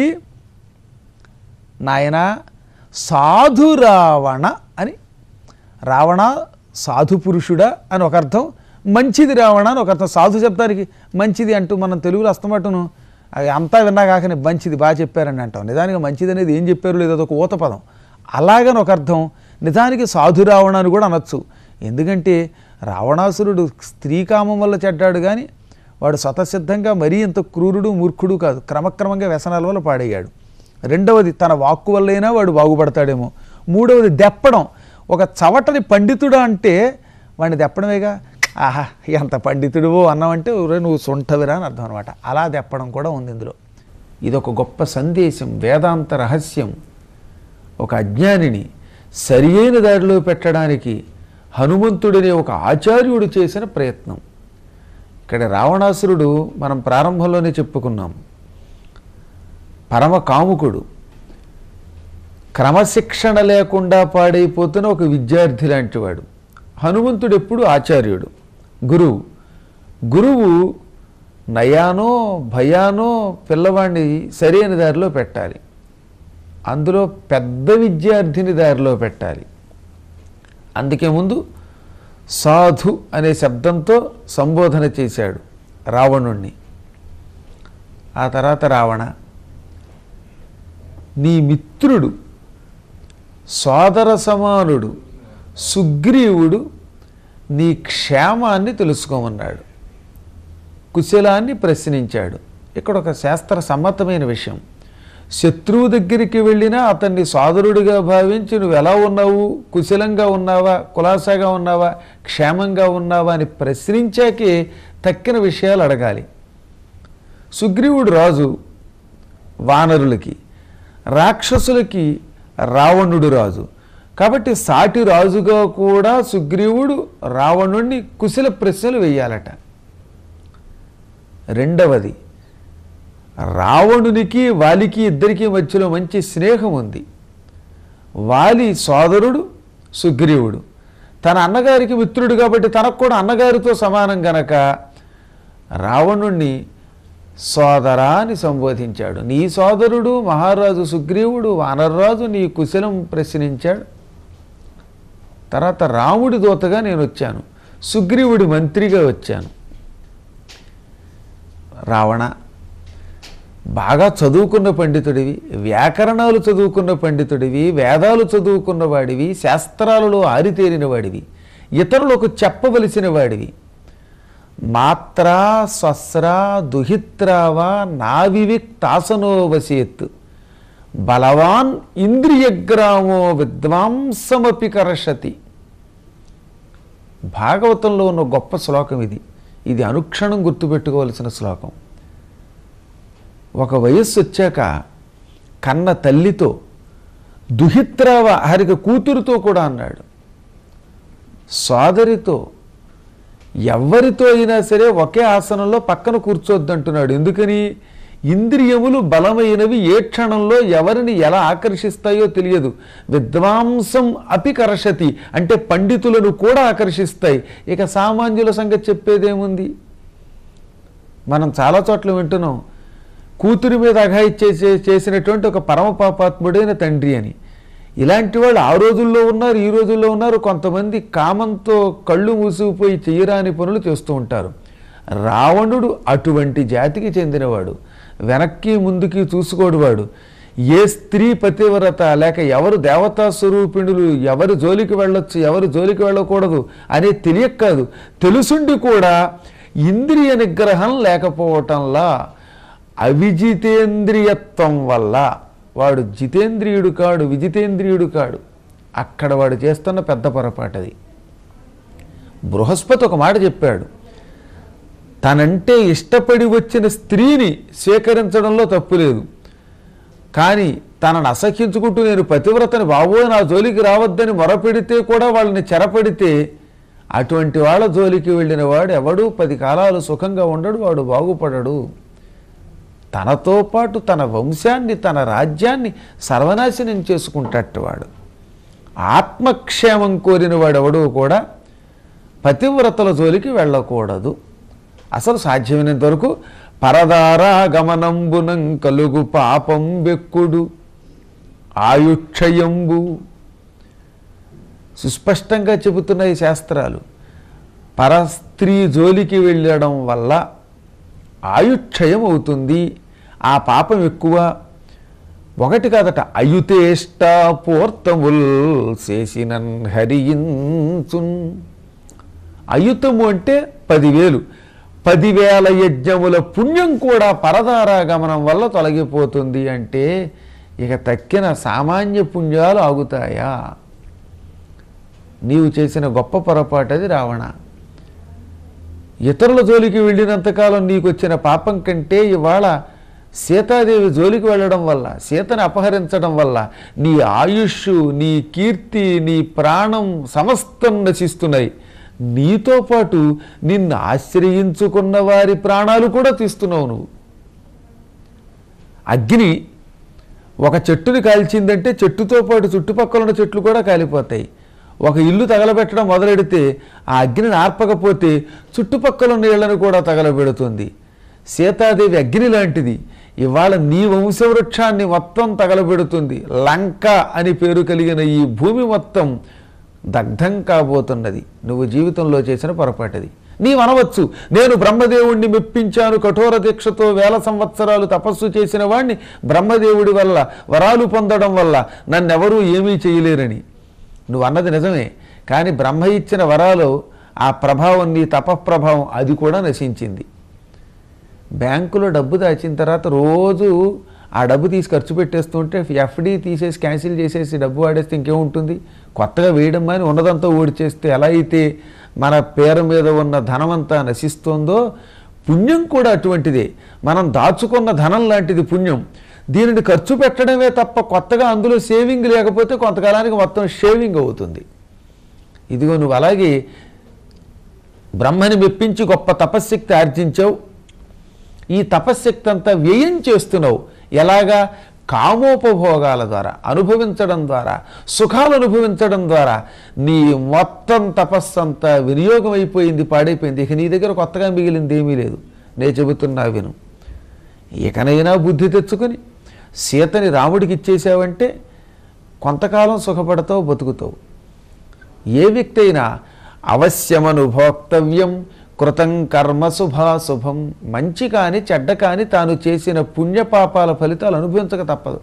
నాయన సాధు రావణ అని రావణ సాధు పురుషుడా అని ఒక అర్థం మంచిది రావణ అని ఒక అర్థం సాధు శబ్దానికి మంచిది అంటూ మనం తెలుగులో అస్తమటును అది అంతా విన్నా కాకనే మంచిది బాగా చెప్పారని అంటాం నిజానికి మంచిది అనేది ఏం చెప్పారు లేదో ఒక ఊత పదం అలాగని ఒక అర్థం నిజానికి సాధు రావణ అని కూడా అనొచ్చు ఎందుకంటే రావణాసురుడు స్త్రీకామం వల్ల చెడ్డాడు కానీ వాడు స్వతసిద్ధంగా మరీ ఇంత క్రూరుడు మూర్ఖుడు కాదు క్రమక్రమంగా వ్యసనాల వల్ల పాడయ్యాడు రెండవది తన వాక్కు వల్లైనా వాడు బాగుపడతాడేమో మూడవది దెప్పడం ఒక చవటని పండితుడు అంటే వాడిని దెప్పడమేగా ఆహా ఎంత పండితుడువో అన్నావంటే ఒరే నువ్వు సొంటవిరా అని అర్థం అనమాట అలా దెప్పడం కూడా ఉంది ఇందులో ఇదొక గొప్ప సందేశం వేదాంత రహస్యం ఒక అజ్ఞానిని సరి అయిన దారిలో పెట్టడానికి హనుమంతుడనే ఒక ఆచార్యుడు చేసిన ప్రయత్నం ఇక్కడ రావణాసురుడు మనం ప్రారంభంలోనే చెప్పుకున్నాం పరమ కాముకుడు క్రమశిక్షణ లేకుండా పాడైపోతున్న ఒక విద్యార్థి లాంటివాడు హనుమంతుడు ఎప్పుడు ఆచార్యుడు గురువు గురువు నయానో భయానో పిల్లవాడిని సరైన దారిలో పెట్టాలి అందులో పెద్ద విద్యార్థిని దారిలో పెట్టాలి అందుకే ముందు సాధు అనే శబ్దంతో సంబోధన చేశాడు రావణుణ్ణి ఆ తర్వాత రావణ నీ మిత్రుడు సోదర సమానుడు సుగ్రీవుడు నీ క్షేమాన్ని తెలుసుకోమన్నాడు కుశలాన్ని ప్రశ్నించాడు ఇక్కడ ఒక శాస్త్ర సమ్మతమైన విషయం శత్రువు దగ్గరికి వెళ్ళినా అతన్ని సోదరుడిగా భావించి నువ్వు ఎలా ఉన్నావు కుశలంగా ఉన్నావా కులాసాగా ఉన్నావా క్షేమంగా ఉన్నావా అని ప్రశ్నించాకే తక్కిన విషయాలు అడగాలి సుగ్రీవుడు రాజు వానరులకి రాక్షసులకి రావణుడు రాజు కాబట్టి సాటి రాజుగా కూడా సుగ్రీవుడు రావణుణ్ణి కుశల ప్రశ్నలు వేయాలట రెండవది రావణునికి వాలికి ఇద్దరికి మధ్యలో మంచి స్నేహం ఉంది వాలి సోదరుడు సుగ్రీవుడు తన అన్నగారికి మిత్రుడు కాబట్టి తనకు కూడా అన్నగారితో సమానం గనక రావణుణ్ణి సోదరా అని సంబోధించాడు నీ సోదరుడు మహారాజు సుగ్రీవుడు వానరరాజు నీ కుశలం ప్రశ్నించాడు తర్వాత రాముడి దూతగా నేను వచ్చాను సుగ్రీవుడి మంత్రిగా వచ్చాను రావణ బాగా చదువుకున్న పండితుడివి వ్యాకరణాలు చదువుకున్న పండితుడివి వేదాలు చదువుకున్న వాడివి శాస్త్రాలలో ఆరితేరిన వాడివి ఇతరులకు చెప్పవలసిన వాడివి మాత్రా స్వస్రా దుహిత్రావా నావివిక్తాసనో వసేత్ బలవాన్ ఇంద్రియగ్రామో విద్వాంసమపి కర్షతి భాగవతంలో ఉన్న గొప్ప శ్లోకం ఇది ఇది అనుక్షణం గుర్తుపెట్టుకోవలసిన శ్లోకం ఒక వయస్సు వచ్చాక కన్న తల్లితో దుహిత్రావ హరిక కూతురుతో కూడా అన్నాడు సోదరితో ఎవరితో అయినా సరే ఒకే ఆసనంలో పక్కన కూర్చోద్దంటున్నాడు ఎందుకని ఇంద్రియములు బలమైనవి ఏ క్షణంలో ఎవరిని ఎలా ఆకర్షిస్తాయో తెలియదు విద్వాంసం అపి కర్షతి అంటే పండితులను కూడా ఆకర్షిస్తాయి ఇక సామాన్యుల సంగతి చెప్పేదేముంది మనం చాలా చోట్ల వింటున్నాం కూతురి మీద అఘాయిచ్చే చేసినటువంటి ఒక పరమ పాపాత్ముడైన తండ్రి అని ఇలాంటి వాళ్ళు ఆ రోజుల్లో ఉన్నారు ఈ రోజుల్లో ఉన్నారు కొంతమంది కామంతో కళ్ళు మూసుకుపోయి చెయ్యరాని పనులు చేస్తూ ఉంటారు రావణుడు అటువంటి జాతికి చెందినవాడు వెనక్కి ముందుకి చూసుకోడు వాడు ఏ స్త్రీ పతివ్రత లేక ఎవరు దేవతా స్వరూపిణులు ఎవరు జోలికి వెళ్ళొచ్చు ఎవరు జోలికి వెళ్ళకూడదు అనే తెలియక కాదు తెలుసుండి కూడా ఇంద్రియ నిగ్రహం లేకపోవటంలా అవిజితేంద్రియత్వం వల్ల వాడు జితేంద్రియుడు కాడు విజితేంద్రియుడు కాడు అక్కడ వాడు చేస్తున్న పెద్ద పొరపాటది బృహస్పతి ఒక మాట చెప్పాడు తనంటే ఇష్టపడి వచ్చిన స్త్రీని స్వీకరించడంలో తప్పు లేదు కానీ తనను అసహ్యించుకుంటూ నేను పతివ్రతని బాబోయ్ నా జోలికి రావద్దని మొరపెడితే కూడా వాళ్ళని చెరపెడితే అటువంటి వాళ్ళ జోలికి వెళ్ళిన వాడు ఎవడు పది కాలాలు సుఖంగా ఉండడు వాడు బాగుపడడు తనతో పాటు తన వంశాన్ని తన రాజ్యాన్ని సర్వనాశనం చేసుకుంటట్టు వాడు ఆత్మక్షేమం కోరిన వాడెవడూ కూడా పతివ్రతల జోలికి వెళ్ళకూడదు అసలు సాధ్యమైనంత వరకు పరదారా గమనంబునం కలుగు పాపం బెక్కుడు ఆయుక్షయంబు సుస్పష్టంగా చెబుతున్నాయి శాస్త్రాలు పరస్త్రీ జోలికి వెళ్ళడం వల్ల ఆయుక్షయం అవుతుంది ఆ పాపం ఎక్కువ ఒకటి కాదట అయుతేష్ట పూర్తముల్ చేసినన్ హరించున్ అయుతము అంటే పదివేలు పదివేల యజ్ఞముల పుణ్యం కూడా పరదారా గమనం వల్ల తొలగిపోతుంది అంటే ఇక తక్కిన సామాన్య పుణ్యాలు ఆగుతాయా నీవు చేసిన గొప్ప పొరపాటు అది రావణ ఇతరుల జోలికి వెళ్ళినంతకాలం నీకు వచ్చిన పాపం కంటే ఇవాళ సీతాదేవి జోలికి వెళ్ళడం వల్ల సీతని అపహరించడం వల్ల నీ ఆయుష్ నీ కీర్తి నీ ప్రాణం సమస్తం నశిస్తున్నాయి నీతో పాటు నిన్ను ఆశ్రయించుకున్న వారి ప్రాణాలు కూడా తీస్తున్నావు నువ్వు అగ్ని ఒక చెట్టుని కాల్చిందంటే చెట్టుతో పాటు చుట్టుపక్కల ఉన్న చెట్లు కూడా కాలిపోతాయి ఒక ఇల్లు తగలబెట్టడం మొదలెడితే ఆ అగ్నిని ఆర్పకపోతే చుట్టుపక్కల ఉన్న ఇళ్లను కూడా తగలబెడుతుంది సీతాదేవి అగ్ని లాంటిది ఇవాళ నీ వంశవృక్షాన్ని మొత్తం తగలబెడుతుంది లంక అని పేరు కలిగిన ఈ భూమి మొత్తం దగ్ధం కాబోతున్నది నువ్వు జీవితంలో చేసిన పొరపాటది నీవు అనవచ్చు నేను బ్రహ్మదేవుణ్ణి మెప్పించాను కఠోర దీక్షతో వేల సంవత్సరాలు తపస్సు చేసిన వాణ్ణి బ్రహ్మదేవుడి వల్ల వరాలు పొందడం వల్ల నన్నెవరూ ఏమీ చేయలేరని నువ్వు అన్నది నిజమే కానీ బ్రహ్మ ఇచ్చిన వరాలు ఆ ప్రభావం నీ తపఃప్రభావం అది కూడా నశించింది బ్యాంకులో డబ్బు దాచిన తర్వాత రోజు ఆ డబ్బు తీసి ఖర్చు పెట్టేస్తుంటే ఎఫ్డి తీసేసి క్యాన్సిల్ చేసేసి డబ్బు వాడేస్తే ఇంకేముంటుంది కొత్తగా వేయడం అని ఉన్నదంతా ఓడిచేస్తే ఎలా అయితే మన పేరు మీద ఉన్న ధనమంతా నశిస్తుందో పుణ్యం కూడా అటువంటిదే మనం దాచుకున్న ధనం లాంటిది పుణ్యం దీనిని ఖర్చు పెట్టడమే తప్ప కొత్తగా అందులో సేవింగ్ లేకపోతే కొంతకాలానికి మొత్తం షేవింగ్ అవుతుంది ఇదిగో నువ్వు అలాగే బ్రహ్మని మెప్పించి గొప్ప తపశ్శక్తి ఆర్జించావు ఈ తపశ్శక్తి అంతా వ్యయం చేస్తున్నావు ఎలాగా కామోపభోగాల ద్వారా అనుభవించడం ద్వారా సుఖాలు అనుభవించడం ద్వారా నీ మొత్తం తపస్సు అంతా వినియోగం అయిపోయింది పాడైపోయింది ఇక నీ దగ్గర కొత్తగా మిగిలింది ఏమీ లేదు నేను చెబుతున్నా విను ఇకనైనా బుద్ధి తెచ్చుకొని సీతని రాముడికి ఇచ్చేసావంటే కొంతకాలం సుఖపడతావు బతుకుతావు ఏ వ్యక్తి అయినా అవశ్యమనుభోక్తవ్యం కృతం కర్మ శుభాశుభం మంచి కాని చెడ్డ కాని తాను చేసిన పుణ్యపాపాల ఫలితాలు అనుభవించక తప్పదు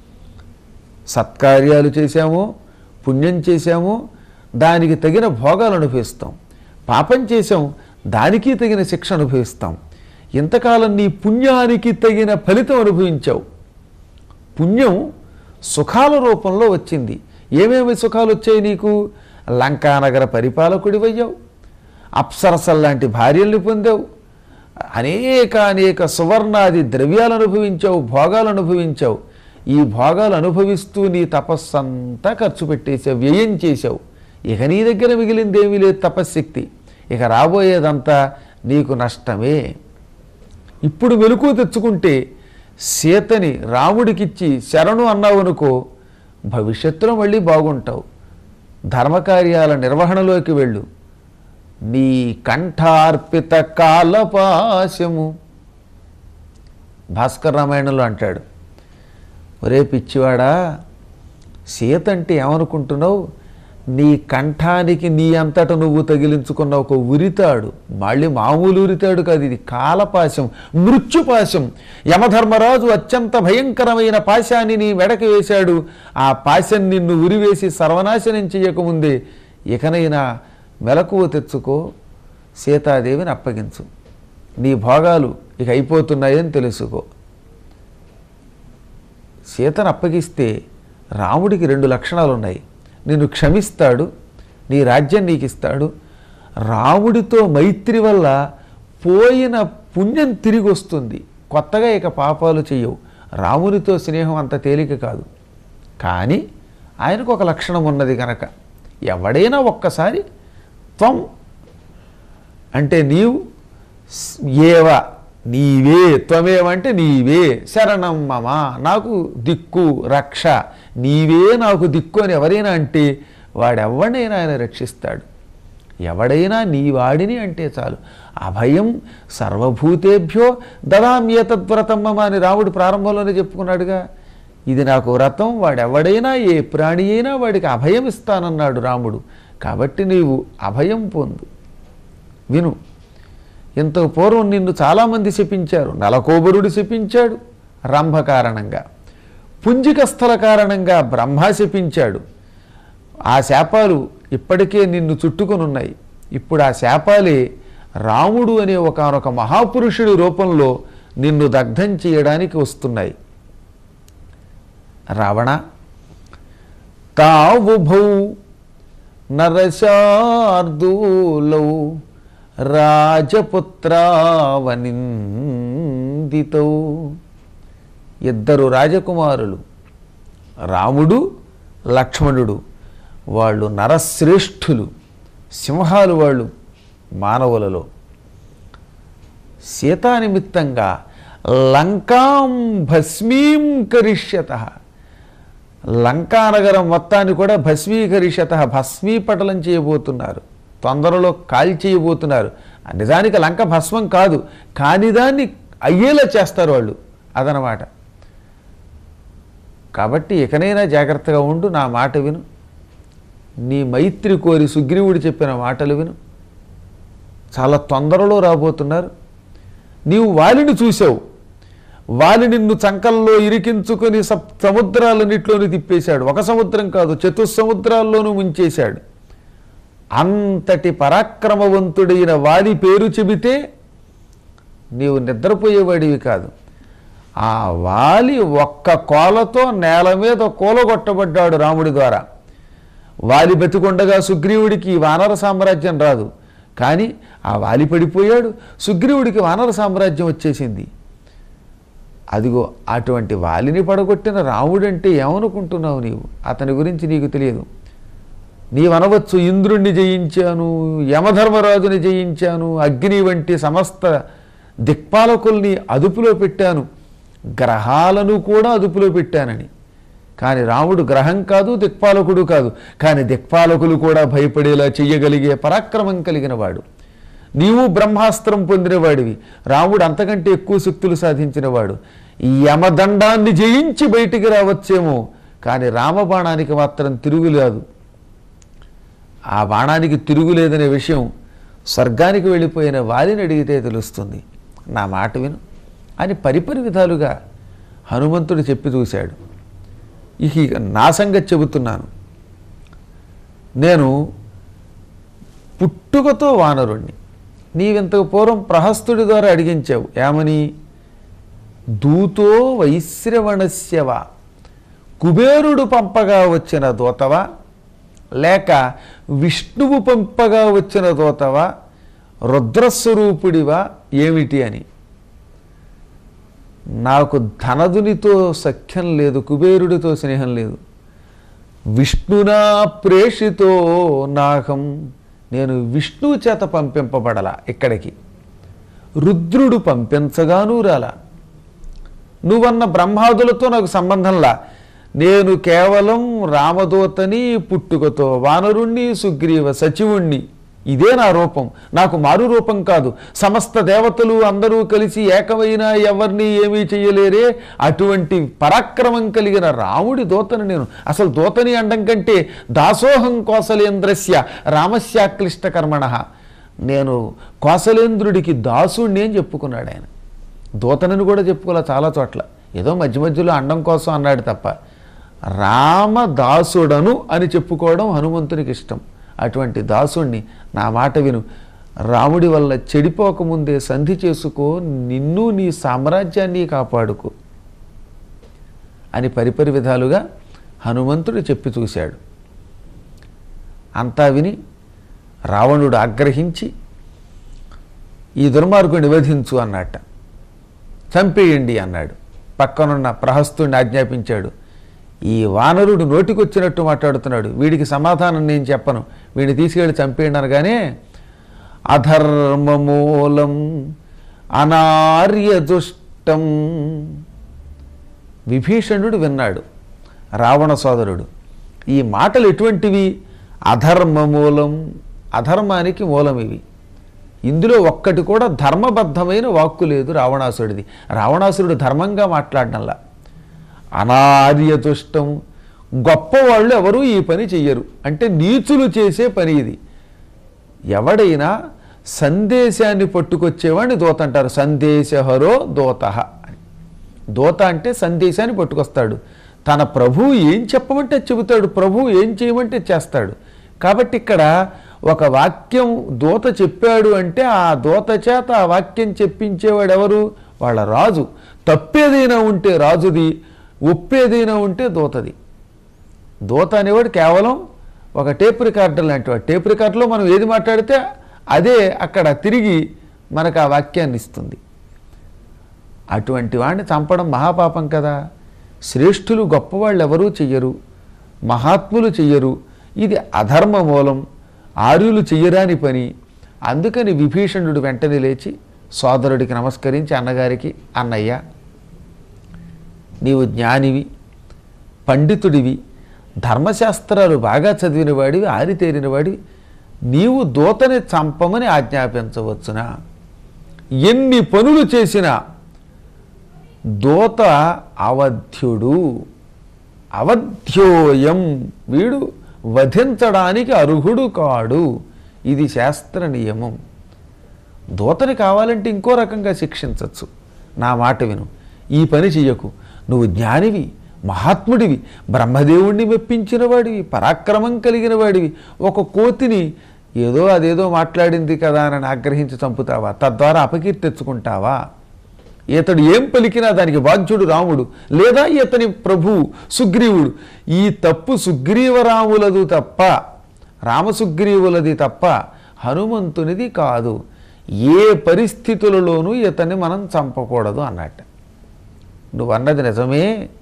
సత్కార్యాలు చేశామో పుణ్యం చేశామో దానికి తగిన భోగాలు అనుభవిస్తాం పాపం చేశాం దానికి తగిన శిక్ష అనుభవిస్తాం ఇంతకాలం నీ పుణ్యానికి తగిన ఫలితం అనుభవించావు పుణ్యం సుఖాల రూపంలో వచ్చింది ఏమేమి సుఖాలు వచ్చాయి నీకు లంకానగర పరిపాలకుడివయ్యావు అప్సరసల్ లాంటి భార్యల్ని పొందావు అనేక అనేక సువర్ణాది ద్రవ్యాలు అనుభవించావు భోగాలు అనుభవించావు ఈ భోగాలు అనుభవిస్తూ నీ తపస్సంతా ఖర్చు పెట్టేశావు వ్యయం చేశావు ఇక నీ దగ్గర మిగిలింది ఏమీ లేదు తపశ్శక్తి ఇక రాబోయేదంతా నీకు నష్టమే ఇప్పుడు వెలుకు తెచ్చుకుంటే సీతని రాముడికిచ్చి శరణు అన్నావు అనుకో భవిష్యత్తులో మళ్ళీ బాగుంటావు ధర్మకార్యాల నిర్వహణలోకి వెళ్ళు నీ కంఠార్పిత కాలపాశము భాస్కర్ రామాయణంలో అంటాడు ఒరే పిచ్చివాడా సీత అంటే ఏమనుకుంటున్నావు నీ కంఠానికి నీ అంతట నువ్వు తగిలించుకున్న ఒక ఉరితాడు మళ్ళీ మామూలు ఉరితాడు కాదు ఇది కాలపాశం మృత్యుపాశం యమధర్మరాజు అత్యంత భయంకరమైన పాశాన్ని నీ మెడకి వేశాడు ఆ పాశం నిన్ను ఉరివేసి సర్వనాశనం చేయకముందే ఇకనైనా మెలకువ తెచ్చుకో సీతాదేవిని అప్పగించు నీ భోగాలు ఇక అయిపోతున్నాయని తెలుసుకో సీతను అప్పగిస్తే రాముడికి రెండు లక్షణాలు ఉన్నాయి నిన్ను క్షమిస్తాడు నీ రాజ్యం నీకు ఇస్తాడు రాముడితో మైత్రి వల్ల పోయిన పుణ్యం తిరిగి వస్తుంది కొత్తగా ఇక పాపాలు చెయ్యవు రామునితో స్నేహం అంత తేలిక కాదు కానీ ఆయనకు ఒక లక్షణం ఉన్నది కనుక ఎవడైనా ఒక్కసారి త్వం అంటే నీవు స్- ఏవ నీవే త్వమేవంటే నీవే శరణం మమ నాకు దిక్కు రక్ష నీవే నాకు దిక్కు అని ఎవరైనా అంటే వాడెవడైనా ఆయన రక్షిస్తాడు ఎవడైనా నీ వాడిని అంటే చాలు అభయం సర్వభూతేభ్యో దదామ్యేతద్వ్రతం మమ అని రాముడు ప్రారంభంలోనే చెప్పుకున్నాడుగా ఇది నాకు వ్రతం వాడెవడైనా ఏ ప్రాణి అయినా వాడికి అభయం ఇస్తానన్నాడు రాముడు కాబట్టి నీవు అభయం పొందు విను ఇంతకు పూర్వం నిన్ను చాలామంది శపించారు నలకోబరుడు శపించాడు రంభ కారణంగా పుంజికస్థల కారణంగా బ్రహ్మ శపించాడు ఆ శాపాలు ఇప్పటికే నిన్ను చుట్టుకొని ఉన్నాయి ఇప్పుడు ఆ శాపాలే రాముడు అనే ఒకనొక మహాపురుషుడి రూపంలో నిన్ను దగ్ధం చేయడానికి వస్తున్నాయి రావణ తావుభౌ నరశార్దూలౌ రాజపుత్రావనిందితౌ ఇద్దరు రాజకుమారులు రాముడు లక్ష్మణుడు వాళ్ళు నరశ్రేష్ఠులు సింహాలు వాళ్ళు మానవులలో సీతా నిమిత్తంగా లంకాం భస్మీం కరిష్యత లంకానగరం మొత్తాన్ని కూడా భస్మీకరిషత భస్మీపటలం చేయబోతున్నారు తొందరలో కాల్ చేయబోతున్నారు నిజానికి లంక భస్మం కాదు కాని దాన్ని అయ్యేలా చేస్తారు వాళ్ళు అదనమాట కాబట్టి ఇకనైనా జాగ్రత్తగా ఉండు నా మాట విను నీ మైత్రి కోరి సుగ్రీవుడు చెప్పిన మాటలు విను చాలా తొందరలో రాబోతున్నారు నీవు వాలిని చూసావు వాలి నిన్ను చంకల్లో ఇరికించుకొని సప్ సముద్రాలన్నిట్లోనూ తిప్పేశాడు ఒక సముద్రం కాదు చతుస్సముద్రాల్లోనూ ముంచేశాడు అంతటి పరాక్రమవంతుడైన వాలి పేరు చెబితే నీవు నిద్రపోయేవాడివి కాదు ఆ వాలి ఒక్క కోలతో నేల మీద కూలగొట్టబడ్డాడు రాముడి ద్వారా వాలి బతికొండగా సుగ్రీవుడికి ఈ వానర సామ్రాజ్యం రాదు కానీ ఆ వాలి పడిపోయాడు సుగ్రీవుడికి వానర సామ్రాజ్యం వచ్చేసింది అదిగో అటువంటి వాలిని పడగొట్టిన రాముడంటే ఏమనుకుంటున్నావు నీవు అతని గురించి నీకు తెలియదు నీవనవచ్చు ఇంద్రుణ్ణి జయించాను యమధర్మరాజుని జయించాను అగ్ని వంటి సమస్త దిక్పాలకుల్ని అదుపులో పెట్టాను గ్రహాలను కూడా అదుపులో పెట్టానని కానీ రాముడు గ్రహం కాదు దిక్పాలకుడు కాదు కానీ దిక్పాలకులు కూడా భయపడేలా చెయ్యగలిగే పరాక్రమం కలిగిన వాడు నీవు బ్రహ్మాస్త్రం పొందినవాడివి రాముడు అంతకంటే ఎక్కువ శక్తులు సాధించినవాడు ఈ యమదండాన్ని జయించి బయటికి రావచ్చేమో కానీ రామబాణానికి మాత్రం తిరుగులేదు ఆ బాణానికి తిరుగులేదనే విషయం స్వర్గానికి వెళ్ళిపోయిన వాలిని అడిగితే తెలుస్తుంది నా మాట విను అని పరిపరి విధాలుగా హనుమంతుడు చెప్పి చూశాడు ఇక నా సంగతి చెబుతున్నాను నేను పుట్టుకతో వానరుణ్ణి నీవింతకు పూర్వం ప్రహస్తుడి ద్వారా అడిగించావు ఏమని దూతో వైశ్రవణస్యవా కుబేరుడు పంపగా వచ్చిన దూతవా లేక విష్ణువు పంపగా వచ్చిన దూతవా రుద్రస్వరూపుడివా ఏమిటి అని నాకు ధనదునితో సఖ్యం లేదు కుబేరుడితో స్నేహం లేదు విష్ణునా ప్రేషితో నాహం నేను విష్ణువు చేత పంపింపబడలా ఇక్కడికి రుద్రుడు పంపించగానూ రాలా నువ్వన్న బ్రహ్మాదులతో నాకు సంబంధంలా నేను కేవలం రామదూతని పుట్టుకతో వానరుణ్ణి సుగ్రీవ సచివుణ్ణి ఇదే నా రూపం నాకు మారు రూపం కాదు సమస్త దేవతలు అందరూ కలిసి ఏకమైన ఎవరిని ఏమీ చెయ్యలేరే అటువంటి పరాక్రమం కలిగిన రాముడి దూతను నేను అసలు దూతని అండం కంటే దాసోహం కోసలేంద్రస్య రామస్యాక్లిష్ట కర్మణ నేను కోసలేంద్రుడికి దాసుణ్ణి అని చెప్పుకున్నాడు ఆయన దూతనని కూడా చెప్పుకోలే చాలా చోట్ల ఏదో మధ్య మధ్యలో అండం కోసం అన్నాడు తప్ప రామదాసుడను అని చెప్పుకోవడం హనుమంతునికి ఇష్టం అటువంటి దాసుణ్ణి నా మాట విను రాముడి వల్ల చెడిపోకముందే సంధి చేసుకో నిన్ను నీ సామ్రాజ్యాన్ని కాపాడుకో అని పరిపరి విధాలుగా హనుమంతుడు చెప్పి చూశాడు అంతా విని రావణుడు ఆగ్రహించి ఈ దుర్మార్గుని వధించు అన్నట్ట చంపేయండి అన్నాడు పక్కనున్న ప్రహస్తుడిని ఆజ్ఞాపించాడు ఈ వానరుడు నోటికొచ్చినట్టు మాట్లాడుతున్నాడు వీడికి సమాధానం నేను చెప్పను వీడిని తీసుకెళ్ళి చంపేయండి అనగానే అధర్మమూలం అనార్యదుష్టం విభీషణుడు విన్నాడు రావణ సోదరుడు ఈ మాటలు ఎటువంటివి అధర్మ మూలం అధర్మానికి మూలం ఇవి ఇందులో ఒక్కటి కూడా ధర్మబద్ధమైన వాక్కు లేదు రావణాసుడిది రావణాసురుడు ధర్మంగా మాట్లాడడంలా అనార్యతుష్టం గొప్పవాళ్ళు ఎవరు ఈ పని చెయ్యరు అంటే నీచులు చేసే పని ఇది ఎవడైనా సందేశాన్ని పట్టుకొచ్చేవాడిని దోత అంటారు సందేశహరో దోత అని దోత అంటే సందేశాన్ని పట్టుకొస్తాడు తన ప్రభువు ఏం చెప్పమంటే చెబుతాడు ప్రభువు ఏం చేయమంటే చేస్తాడు కాబట్టి ఇక్కడ ఒక వాక్యం దూత చెప్పాడు అంటే ఆ దూత చేత ఆ వాక్యం చెప్పించేవాడు ఎవరు వాళ్ళ రాజు తప్పేదైనా ఉంటే రాజుది ఒప్పేదైనా ఉంటే దూతది దూత అనేవాడు కేవలం ఒక టేప్ రికార్డర్ లాంటి వాడు టేప్ రికార్డులో మనం ఏది మాట్లాడితే అదే అక్కడ తిరిగి మనకు ఆ వాక్యాన్ని ఇస్తుంది అటువంటి వాడిని చంపడం మహాపాపం కదా శ్రేష్ఠులు గొప్పవాళ్ళు ఎవరూ చెయ్యరు మహాత్ములు చెయ్యరు ఇది అధర్మ మూలం ఆర్యులు చెయ్యరాని పని అందుకని విభీషణుడు వెంటనే లేచి సోదరుడికి నమస్కరించి అన్నగారికి అన్నయ్య నీవు జ్ఞానివి పండితుడివి ధర్మశాస్త్రాలు బాగా చదివిన వాడివి ఆరితేరిన వాడివి నీవు దూతని చంపమని ఆజ్ఞాపించవచ్చునా ఎన్ని పనులు చేసినా దూత అవధ్యుడు అవధ్యోయం వీడు వధించడానికి అర్హుడు కాడు ఇది శాస్త్ర నియమం దూతని కావాలంటే ఇంకో రకంగా శిక్షించవచ్చు నా మాట విను ఈ పని చెయ్యకు నువ్వు జ్ఞానివి మహాత్ముడివి బ్రహ్మదేవుణ్ణి మెప్పించిన వాడివి పరాక్రమం కలిగిన వాడివి ఒక కోతిని ఏదో అదేదో మాట్లాడింది కదా అని ఆగ్రహించి చంపుతావా తద్వారా అపకీర్తి తెచ్చుకుంటావా ఇతడు ఏం పలికినా దానికి బాధ్యుడు రాముడు లేదా ఇతని ప్రభు సుగ్రీవుడు ఈ తప్పు సుగ్రీవరాములదు తప్ప రామసుగ్రీవులది తప్ప హనుమంతునిది కాదు ఏ పరిస్థితులలోనూ ఇతన్ని మనం చంపకూడదు అన్నట్ట నువ్వు అన్నది నిజమే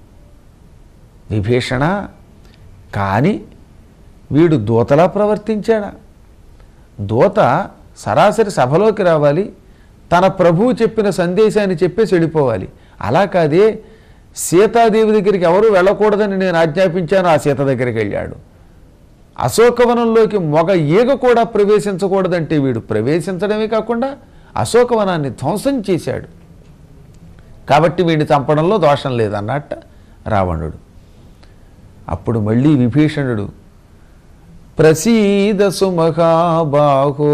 విభీషణ కానీ వీడు దూతలా ప్రవర్తించాడా దూత సరాసరి సభలోకి రావాలి తన ప్రభువు చెప్పిన సందేశాన్ని చెప్పేసి వెళ్ళిపోవాలి అలా కాదే సీతాదేవి దగ్గరికి ఎవరు వెళ్ళకూడదని నేను ఆజ్ఞాపించాను ఆ సీత దగ్గరికి వెళ్ళాడు అశోకవనంలోకి మొగ ఈగ కూడా ప్రవేశించకూడదంటే వీడు ప్రవేశించడమే కాకుండా అశోకవనాన్ని ధ్వంసం చేశాడు కాబట్టి వీడిని చంపడంలో దోషం లేదన్నట్ట రావణుడు అప్పుడు మళ్ళీ విభీషణుడు ప్రసీదసు మహాబాహో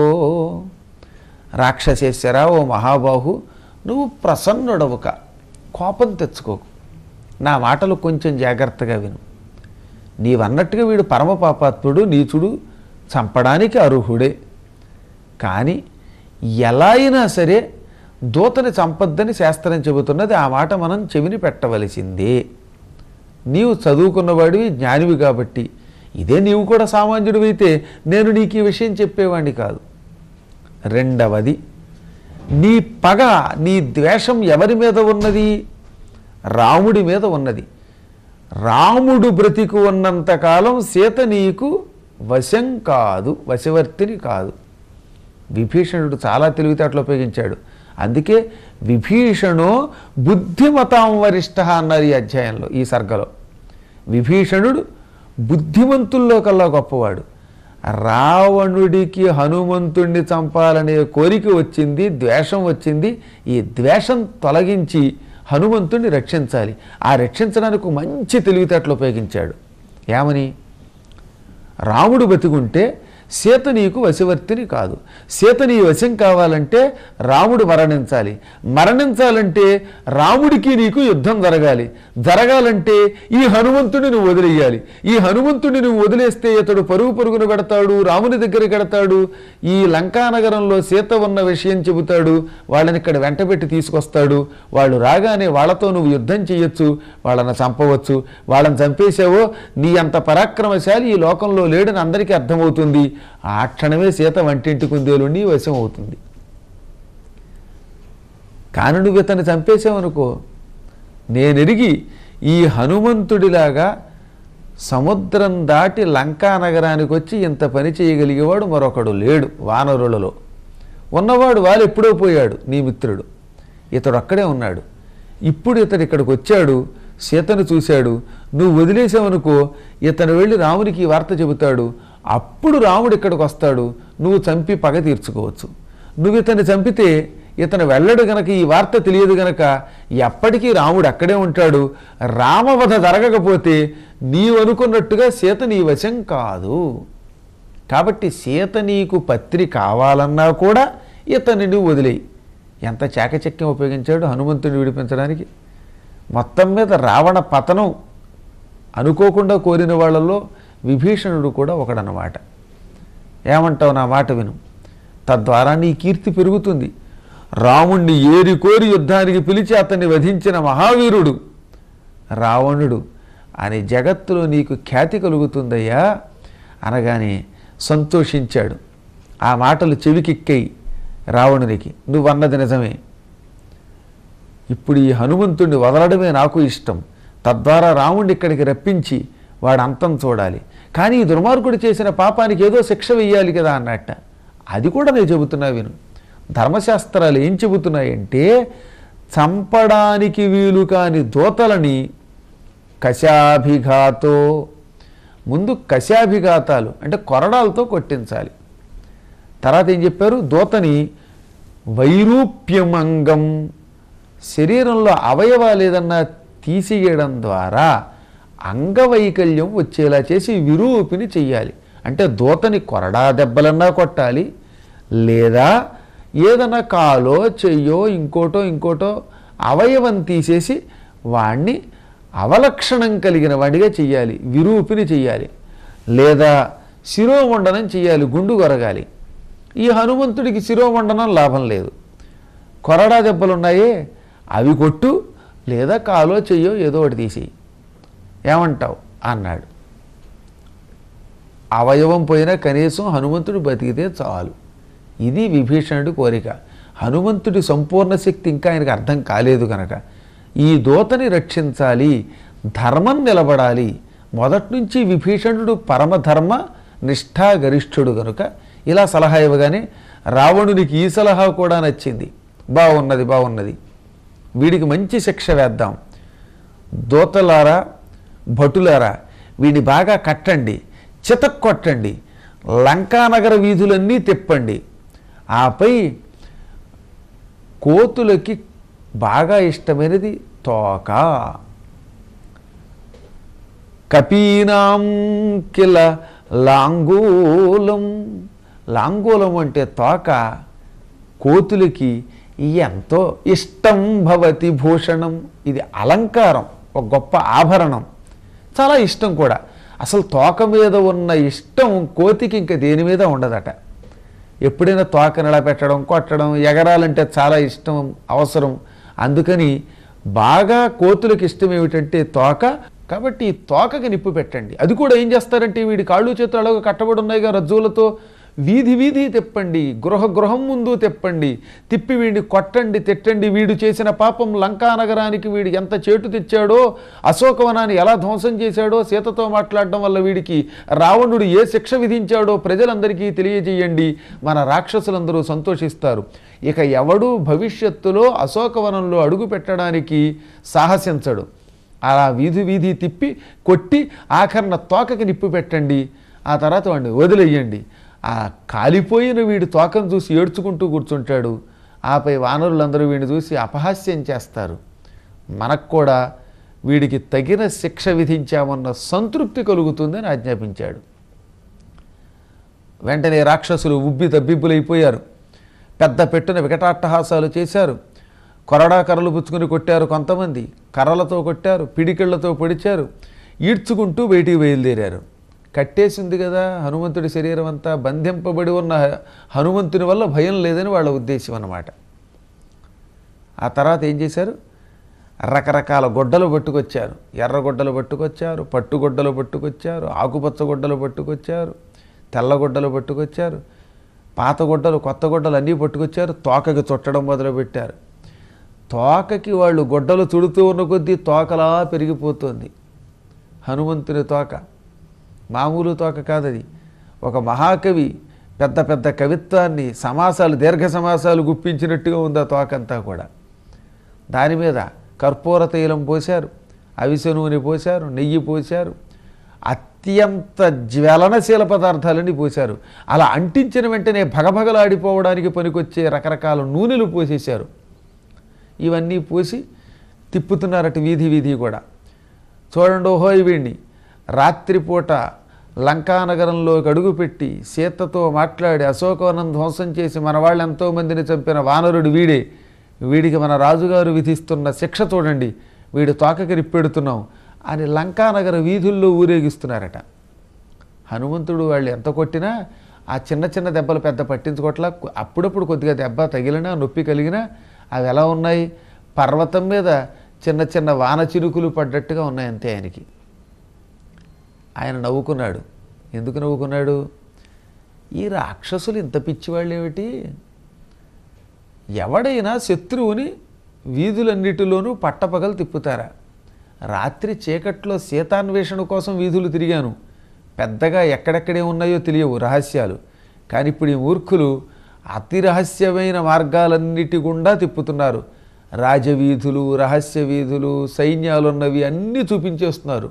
రాక్షసేశ్వరా ఓ మహాబాహు నువ్వు ప్రసన్నుడవుక కోపం తెచ్చుకోకు నా మాటలు కొంచెం జాగ్రత్తగా విను నీవన్నట్టుగా వీడు పరమపాపాత్ముడు నీచుడు చంపడానికి అర్హుడే కానీ ఎలా అయినా సరే దూతని చంపొద్దని శాస్త్రం చెబుతున్నది ఆ మాట మనం చెవిని పెట్టవలసిందే నీవు చదువుకున్నవాడివి జ్ఞానివి కాబట్టి ఇదే నీవు కూడా సామాన్యుడివైతే నేను నీకు ఈ విషయం చెప్పేవాడిని కాదు రెండవది నీ పగ నీ ద్వేషం ఎవరి మీద ఉన్నది రాముడి మీద ఉన్నది రాముడు బ్రతికు ఉన్నంతకాలం సీత నీకు వశం కాదు వశవర్తిని కాదు విభీషణుడు చాలా తెలివితేటలు ఉపయోగించాడు అందుకే విభీషణో బుద్ధిమతాం వరిష్ట అన్నారు ఈ అధ్యాయంలో ఈ సర్గలో విభీషణుడు బుద్ధిమంతుల్లో కల్లా గొప్పవాడు రావణుడికి హనుమంతుణ్ణి చంపాలనే కోరిక వచ్చింది ద్వేషం వచ్చింది ఈ ద్వేషం తొలగించి హనుమంతుణ్ణి రక్షించాలి ఆ రక్షించడానికి ఒక మంచి తెలివితేటలు ఉపయోగించాడు ఏమని రాముడు బతికుంటే సీత నీకు వశవర్తిని కాదు సీత నీ వశం కావాలంటే రాముడు మరణించాలి మరణించాలంటే రాముడికి నీకు యుద్ధం జరగాలి జరగాలంటే ఈ హనుమంతుడిని నువ్వు వదిలేయాలి ఈ హనుమంతుడిని నువ్వు వదిలేస్తే ఇతడు పరుగు పరుగున పెడతాడు రాముని దగ్గర కడతాడు ఈ లంకానగరంలో సీత ఉన్న విషయం చెబుతాడు వాళ్ళని ఇక్కడ వెంటబెట్టి తీసుకొస్తాడు వాళ్ళు రాగానే వాళ్ళతో నువ్వు యుద్ధం చేయొచ్చు వాళ్ళని చంపవచ్చు వాళ్ళని చంపేశావో నీ అంత పరాక్రమశాలి ఈ లోకంలో లేడని అందరికీ అర్థమవుతుంది ఆ క్షణమే సీత వంటింటి కుందేలుండి వశం అవుతుంది కాను నువ్వు ఇతన్ని చంపేశావనుకో నేనెరిగి ఈ హనుమంతుడిలాగా సముద్రం దాటి లంకా నగరానికి వచ్చి ఇంత పని చేయగలిగేవాడు మరొకడు లేడు వానరులలో ఉన్నవాడు వాళ్ళు ఎప్పుడో పోయాడు నీ మిత్రుడు ఇతడు అక్కడే ఉన్నాడు ఇప్పుడు ఇతడు ఇక్కడికి వచ్చాడు సీతను చూశాడు నువ్వు వదిలేసావనుకో ఇతను వెళ్ళి రామునికి ఈ వార్త చెబుతాడు అప్పుడు రాముడు ఇక్కడికి వస్తాడు నువ్వు చంపి పగ తీర్చుకోవచ్చు నువ్వు ఇతన్ని చంపితే ఇతను వెళ్ళడు గనక ఈ వార్త తెలియదు గనక ఎప్పటికీ రాముడు అక్కడే ఉంటాడు రామవధ జరగకపోతే నీవు అనుకున్నట్టుగా సీత నీ వశం కాదు కాబట్టి సీత నీకు పత్రి కావాలన్నా కూడా ఇతనిని వదిలేయి ఎంత చాకచక్యం ఉపయోగించాడు హనుమంతుని విడిపించడానికి మొత్తం మీద రావణ పతనం అనుకోకుండా కోరిన వాళ్ళలో విభీషణుడు కూడా ఒకడనమాట ఏమంటావు నా మాట విను తద్వారా నీ కీర్తి పెరుగుతుంది రాముణ్ణి ఏరి కోరి యుద్ధానికి పిలిచి అతన్ని వధించిన మహావీరుడు రావణుడు అని జగత్తులో నీకు ఖ్యాతి కలుగుతుందయ్యా అనగానే సంతోషించాడు ఆ మాటలు చెవికిక్కాయి రావణునికి నువ్వన్నది నిజమే ఇప్పుడు ఈ హనుమంతుణ్ణి వదలడమే నాకు ఇష్టం తద్వారా రాముడిని ఇక్కడికి రప్పించి వాడు అంతం చూడాలి కానీ ఈ దుర్మార్గుడు చేసిన పాపానికి ఏదో శిక్ష వెయ్యాలి కదా అన్నట్ట అది కూడా నేను చెబుతున్నా విను ధర్మశాస్త్రాలు ఏం చెబుతున్నాయంటే చంపడానికి వీలు కాని దోతలని కశాభిఘాతో ముందు కశాభిఘాతాలు అంటే కొరడాలతో కొట్టించాలి తర్వాత ఏం చెప్పారు దూతని వైరూప్యమంగం శరీరంలో అవయవాలు ఏదన్నా తీసియడం ద్వారా అంగవైకల్యం వచ్చేలా చేసి విరూపిని చెయ్యాలి అంటే దూతని కొరడా దెబ్బలన్నా కొట్టాలి లేదా ఏదన్నా కాలో చెయ్యో ఇంకోటో ఇంకోటో అవయవం తీసేసి వాణ్ణి అవలక్షణం కలిగిన వాడిగా చెయ్యాలి విరూపిని చెయ్యాలి లేదా శిరోమండనం చెయ్యాలి గుండు కొరగాలి ఈ హనుమంతుడికి శిరోమండనం లాభం లేదు కొరడా దెబ్బలున్నాయే అవి కొట్టు లేదా కాలో చెయ్యో ఏదో ఒకటి తీసేయి ఏమంటావు అన్నాడు అవయవం పోయినా కనీసం హనుమంతుడు బతికితే చాలు ఇది విభీషణుడి కోరిక హనుమంతుడి సంపూర్ణ శక్తి ఇంకా ఆయనకు అర్థం కాలేదు కనుక ఈ దూతని రక్షించాలి ధర్మం నిలబడాలి మొదటి నుంచి విభీషణుడు పరమధర్మ నిష్ఠా గరిష్ఠుడు కనుక ఇలా సలహా ఇవ్వగానే రావణునికి ఈ సలహా కూడా నచ్చింది బాగున్నది బాగున్నది వీడికి మంచి శిక్ష వేద్దాం దూతలారా భటులారా వీడిని బాగా కట్టండి చితక్ కొట్టండి లంకానగర వీధులన్నీ తిప్పండి ఆపై కోతులకి బాగా ఇష్టమైనది తోక కపీనాం కిల లాంగూలం లాంగూలం అంటే తోక కోతులకి ఎంతో ఇష్టం భవతి భూషణం ఇది అలంకారం ఒక గొప్ప ఆభరణం చాలా ఇష్టం కూడా అసలు తోక మీద ఉన్న ఇష్టం కోతికి ఇంకా దేని మీద ఉండదట ఎప్పుడైనా తోక నిలబెట్టడం కొట్టడం ఎగరాలంటే చాలా ఇష్టం అవసరం అందుకని బాగా కోతులకు ఇష్టం ఏమిటంటే తోక కాబట్టి ఈ తోకకి నిప్పు పెట్టండి అది కూడా ఏం చేస్తారంటే వీడి కాళ్ళు చేతులు అలాగ కట్టబడి ఉన్నాయిగా రజ్జువులతో వీధి వీధి తిప్పండి గృహ గృహం ముందు తిప్పండి తిప్పి వీడిని కొట్టండి తిట్టండి వీడు చేసిన పాపం లంకా నగరానికి వీడు ఎంత చేటు తెచ్చాడో అశోకవనాన్ని ఎలా ధ్వంసం చేశాడో సీతతో మాట్లాడడం వల్ల వీడికి రావణుడు ఏ శిక్ష విధించాడో ప్రజలందరికీ తెలియజేయండి మన రాక్షసులందరూ సంతోషిస్తారు ఇక ఎవడు భవిష్యత్తులో అశోకవనంలో అడుగు పెట్టడానికి సాహసించడు అలా వీధి వీధి తిప్పి కొట్టి ఆఖరణ తోకకి నిప్పు పెట్టండి ఆ తర్వాత వాడిని వదిలేయండి ఆ కాలిపోయిన వీడి తోకను చూసి ఏడ్చుకుంటూ కూర్చుంటాడు ఆపై వానరులందరూ వీడిని చూసి అపహాస్యం చేస్తారు మనకు కూడా వీడికి తగిన శిక్ష విధించామన్న సంతృప్తి కలుగుతుందని ఆజ్ఞాపించాడు వెంటనే రాక్షసులు ఉబ్బి తబ్బిబ్బులైపోయారు పెద్ద పెట్టున వికటాట్టహాసాలు చేశారు కొరడా కర్రలు పుచ్చుకొని కొట్టారు కొంతమంది కర్రలతో కొట్టారు పిడికిళ్లతో పొడిచారు ఈడ్చుకుంటూ బయటికి బయలుదేరారు కట్టేసింది కదా హనుమంతుడి శరీరం అంతా బంధింపబడి ఉన్న హనుమంతుని వల్ల భయం లేదని వాళ్ళ ఉద్దేశం అన్నమాట ఆ తర్వాత ఏం చేశారు రకరకాల గుడ్డలు పట్టుకొచ్చారు ఎర్ర గుడ్డలు పట్టుకొచ్చారు పట్టు గుడ్డలు పట్టుకొచ్చారు ఆకుపచ్చ గుడ్డలు పట్టుకొచ్చారు తెల్ల గుడ్డలు పట్టుకొచ్చారు పాత గుడ్డలు కొత్త గుడ్డలు అన్నీ పట్టుకొచ్చారు తోకకి చుట్టడం మొదలుపెట్టారు తోకకి వాళ్ళు గుడ్డలు చుడుతూ ఉన్న కొద్దీ తోకలా పెరిగిపోతుంది హనుమంతుని తోక మామూలు తోక కాదది ఒక మహాకవి పెద్ద పెద్ద కవిత్వాన్ని సమాసాలు దీర్ఘ సమాసాలు గుప్పించినట్టుగా ఉంది ఆ తోకంతా కూడా దాని మీద కర్పూర తైలం పోశారు అవిసె నూనె పోశారు నెయ్యి పోశారు అత్యంత జ్వలనశీల పదార్థాలని పోశారు అలా అంటించిన వెంటనే భగభగలాడిపోవడానికి పనికొచ్చే రకరకాల నూనెలు పోసేశారు ఇవన్నీ పోసి తిప్పుతున్నారట వీధి వీధి కూడా చూడండి ఓహోయ్ వీడిని రాత్రిపూట లంకానగరంలోకి అడుగుపెట్టి సీతతో మాట్లాడి అశోకవనం ధ్వంసం చేసి మన వాళ్ళు ఎంతోమందిని చంపిన వానరుడు వీడే వీడికి మన రాజుగారు విధిస్తున్న శిక్ష చూడండి వీడి తోకకి రిప్పెడుతున్నాం అని లంకానగర వీధుల్లో ఊరేగిస్తున్నారట హనుమంతుడు వాళ్ళు ఎంత కొట్టినా ఆ చిన్న చిన్న దెబ్బలు పెద్ద పట్టించుకోవట్లా అప్పుడప్పుడు కొద్దిగా దెబ్బ తగిలినా నొప్పి కలిగినా అవి ఎలా ఉన్నాయి పర్వతం మీద చిన్న చిన్న వాన చిరుకులు పడ్డట్టుగా ఉన్నాయి అంతే ఆయనకి ఆయన నవ్వుకున్నాడు ఎందుకు నవ్వుకున్నాడు ఈ రాక్షసులు ఇంత పిచ్చివాళ్ళు ఏమిటి ఎవడైనా శత్రువుని వీధులన్నిటిలోనూ పట్టపగలు తిప్పుతారా రాత్రి చీకట్లో సీతాన్వేషణ కోసం వీధులు తిరిగాను పెద్దగా ఎక్కడెక్కడే ఉన్నాయో తెలియవు రహస్యాలు కానీ ఇప్పుడు ఈ మూర్ఖులు అతి రహస్యమైన మార్గాలన్నిటి గుండా తిప్పుతున్నారు రాజవీధులు రహస్య వీధులు సైన్యాలున్నవి అన్నీ చూపించేస్తున్నారు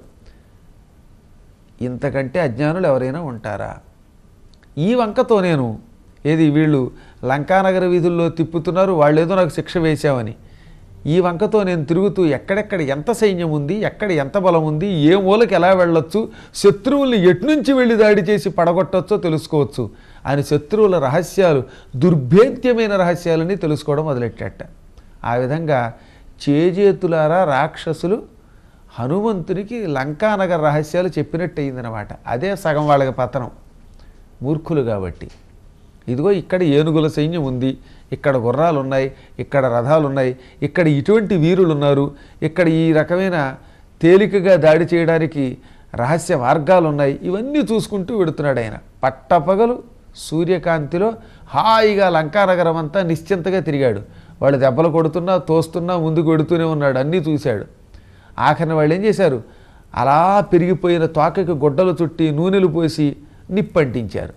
ఇంతకంటే అజ్ఞానులు ఎవరైనా ఉంటారా ఈ వంకతో నేను ఏది వీళ్ళు లంకానగర వీధుల్లో తిప్పుతున్నారు వాళ్ళు ఏదో నాకు శిక్ష వేశామని ఈ వంకతో నేను తిరుగుతూ ఎక్కడెక్కడ ఎంత సైన్యం ఉంది ఎక్కడ ఎంత బలం ఉంది ఏ మూలకి ఎలా వెళ్ళొచ్చు శత్రువుల్ని ఎట్నుంచి వెళ్ళి దాడి చేసి పడగొట్టొచ్చో తెలుసుకోవచ్చు అని శత్రువుల రహస్యాలు దుర్భేద్యమైన రహస్యాలని తెలుసుకోవడం మొదలెట్టేట ఆ విధంగా చేజేతులారా రాక్షసులు హనుమంతునికి లంకానగర రహస్యాలు చెప్పినట్టు అయిందనమాట అదే సగం వాళ్ళకి పతనం మూర్ఖులు కాబట్టి ఇదిగో ఇక్కడ ఏనుగుల సైన్యం ఉంది ఇక్కడ గుర్రాలు ఉన్నాయి ఇక్కడ రథాలు ఉన్నాయి ఇక్కడ ఇటువంటి వీరులు ఉన్నారు ఇక్కడ ఈ రకమైన తేలికగా దాడి చేయడానికి రహస్య మార్గాలు ఉన్నాయి ఇవన్నీ చూసుకుంటూ వెడుతున్నాడు ఆయన పట్టపగలు సూర్యకాంతిలో హాయిగా లంకానగరం అంతా నిశ్చింతగా తిరిగాడు వాళ్ళు దెబ్బలు కొడుతున్నా తోస్తున్నా ముందుకు వెడుతూనే ఉన్నాడు అన్నీ చూశాడు ఆఖరిని వాళ్ళు ఏం చేశారు అలా పెరిగిపోయిన తోకకి గుడ్డలు చుట్టి నూనెలు పోసి నిప్పంటించారు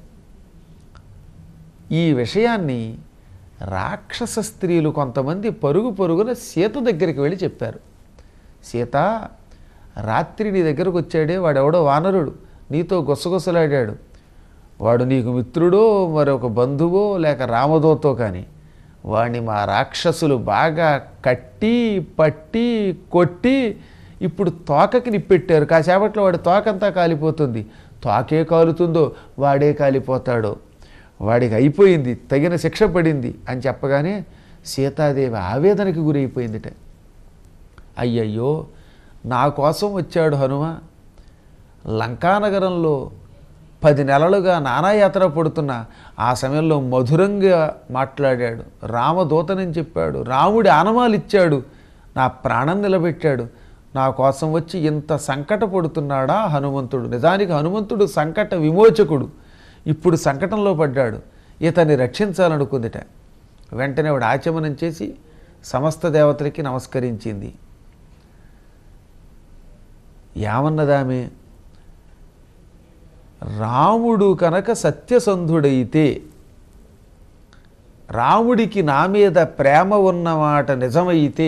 ఈ విషయాన్ని రాక్షస స్త్రీలు కొంతమంది పరుగు పరుగున సీత దగ్గరికి వెళ్ళి చెప్పారు సీత రాత్రి నీ దగ్గరకు వచ్చాడే వాడెవడో వానరుడు నీతో గుసగుసలాడాడు వాడు నీకు మిత్రుడో మరొక బంధువో లేక రామదోతో కానీ వాడిని మా రాక్షసులు బాగా కట్టి పట్టి కొట్టి ఇప్పుడు తోకకి నిప్పెట్టారు కాసేపట్లో వాడి తోకంతా కాలిపోతుంది తోకే కాలుతుందో వాడే కాలిపోతాడో వాడికి అయిపోయింది తగిన శిక్ష పడింది అని చెప్పగానే సీతాదేవి ఆవేదనకి గురైపోయిందిట అయ్యయ్యో నా కోసం వచ్చాడు హనుమ లంకానగరంలో పది నెలలుగా నానాయాత్ర పడుతున్న ఆ సమయంలో మధురంగా మాట్లాడాడు రామదూతనని చెప్పాడు రాముడి ఆనమాలు ఇచ్చాడు నా ప్రాణం నిలబెట్టాడు నా కోసం వచ్చి ఇంత సంకట పడుతున్నాడా హనుమంతుడు నిజానికి హనుమంతుడు సంకట విమోచకుడు ఇప్పుడు సంకటంలో పడ్డాడు ఇతన్ని రక్షించాలనుకుందిట వెంటనే ఆవిడ ఆచమనం చేసి సమస్త దేవతలకి నమస్కరించింది ఏమన్నదామె రాముడు కనుక సత్యసంధుడైతే రాముడికి నా మీద ప్రేమ ఉన్నమాట నిజమైతే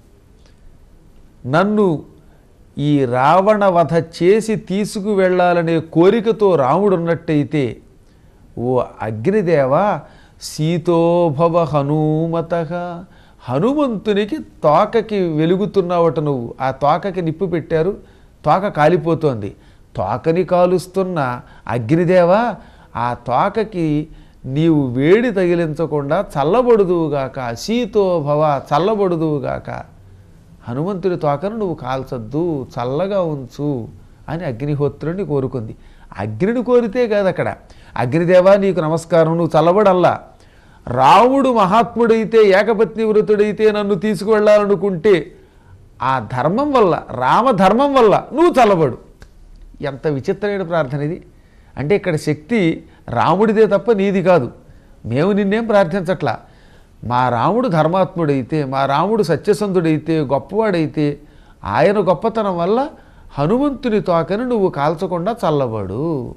నన్ను ఈ రావణ వధ చేసి తీసుకువెళ్ళాలనే కోరికతో రాముడు ఉన్నట్టయితే ఓ అగ్నిదేవ సీతోభవ హనుమత హనుమంతునికి తోకకి వెలుగుతున్నావట నువ్వు ఆ తోకకి నిప్పు పెట్టారు తోక కాలిపోతోంది తోకని కాలుస్తున్న అగ్నిదేవా ఆ తోకకి నీవు వేడి తగిలించకుండా చల్లబడుదువుగాక సీతోభవ చల్లబడుదువుగాక హనుమంతుడి తోకను నువ్వు కాల్చొద్దు చల్లగా ఉంచు అని అగ్నిహోత్రుడిని కోరుకుంది అగ్నిని కోరితే కాదు అక్కడ అగ్నిదేవా నీకు నమస్కారం నువ్వు చల్లబడల్లా రాముడు మహాత్ముడైతే ఏకపత్ని వృతుడైతే నన్ను తీసుకువెళ్ళాలనుకుంటే ఆ ధర్మం వల్ల రామధర్మం వల్ల నువ్వు చల్లబడు ఎంత విచిత్రమైన ప్రార్థన ఇది అంటే ఇక్కడ శక్తి రాముడిదే తప్ప నీది కాదు మేము నిన్నేం ప్రార్థించట్లా మా రాముడు ధర్మాత్ముడైతే మా రాముడు సత్యసంధుడైతే గొప్పవాడైతే ఆయన గొప్పతనం వల్ల హనుమంతుని తోకను నువ్వు కాల్చకుండా చల్లబడు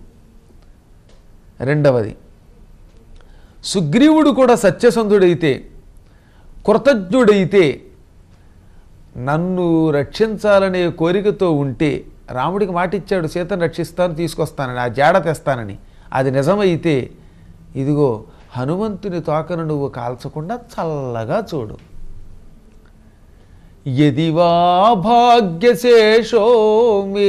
రెండవది సుగ్రీవుడు కూడా సత్యసంధుడైతే కృతజ్ఞుడైతే నన్ను రక్షించాలనే కోరికతో ఉంటే రాముడికి మాట ఇచ్చాడు సీతను రక్షిస్తాను తీసుకొస్తానని ఆ జాడ తెస్తానని అది నిజమైతే ఇదిగో హనుమంతుని తోకను నువ్వు కాల్చకుండా చల్లగా చూడు యదివా భాగ్యశేషో మే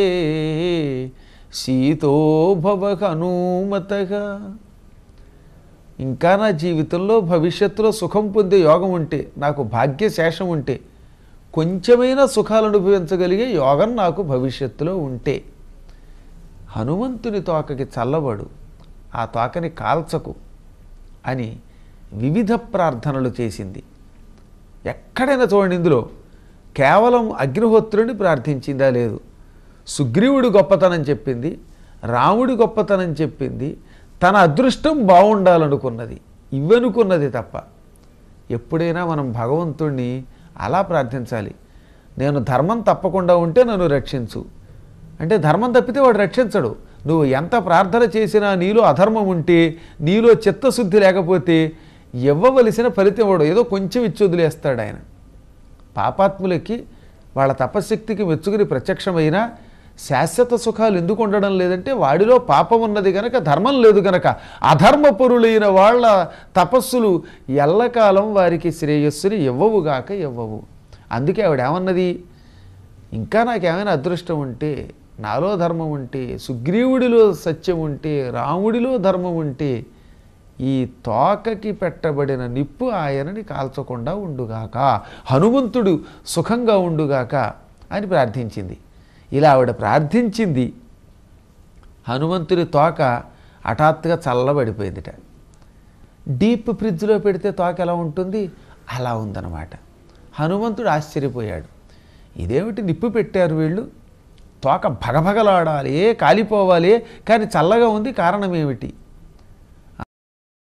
సీతో భవ హనుమతగా ఇంకా నా జీవితంలో భవిష్యత్తులో సుఖం పొందే యోగం ఉంటే నాకు భాగ్యశేషం ఉంటే కొంచెమైనా సుఖాలు అనుభవించగలిగే యోగం నాకు భవిష్యత్తులో ఉంటే హనుమంతుని తోకకి చల్లబడు ఆ తోకని కాల్చకు అని వివిధ ప్రార్థనలు చేసింది ఎక్కడైనా చూడండి ఇందులో కేవలం అగ్నిహోత్రుని ప్రార్థించిందా లేదు సుగ్రీవుడి గొప్పతనం చెప్పింది రాముడి గొప్పతనం చెప్పింది తన అదృష్టం బాగుండాలనుకున్నది ఇవ్వనుకున్నది తప్ప ఎప్పుడైనా మనం భగవంతుణ్ణి అలా ప్రార్థించాలి నేను ధర్మం తప్పకుండా ఉంటే నన్ను రక్షించు అంటే ధర్మం తప్పితే వాడు రక్షించడు నువ్వు ఎంత ప్రార్థన చేసినా నీలో అధర్మం ఉంటే నీలో చిత్తశుద్ధి లేకపోతే ఇవ్వవలసిన ఫలితం ఇవ్వడు ఏదో కొంచెం ఇచ్చి వదిలేస్తాడు ఆయన పాపాత్ములకి వాళ్ళ తపశక్తికి మెచ్చుకుని ప్రత్యక్షమైనా శాశ్వత సుఖాలు ఎందుకు ఉండడం లేదంటే వాడిలో పాపం ఉన్నది గనక ధర్మం లేదు గనక అధర్మపరులైన వాళ్ళ తపస్సులు ఎల్లకాలం వారికి శ్రేయస్సుని ఇవ్వవుగాక ఇవ్వవు అందుకే ఆవిడ ఏమన్నది ఇంకా నాకేమైనా అదృష్టం ఉంటే నాలో ధర్మం ఉంటే సుగ్రీవుడిలో సత్యం ఉంటే రాముడిలో ధర్మం ఉంటే ఈ తోకకి పెట్టబడిన నిప్పు ఆయనని కాల్చకుండా ఉండుగాక హనుమంతుడు సుఖంగా ఉండుగాక అని ప్రార్థించింది ఇలా ఆవిడ ప్రార్థించింది హనుమంతుడి తోక హఠాత్తుగా చల్లబడిపోయిందిట డీప్ ఫ్రిడ్జ్లో పెడితే తోక ఎలా ఉంటుంది అలా ఉందన్నమాట హనుమంతుడు ఆశ్చర్యపోయాడు ఇదేమిటి నిప్పు పెట్టారు వీళ్ళు తోక భగభగలాడాలి కాలిపోవాలి కానీ చల్లగా ఉంది కారణం ఏమిటి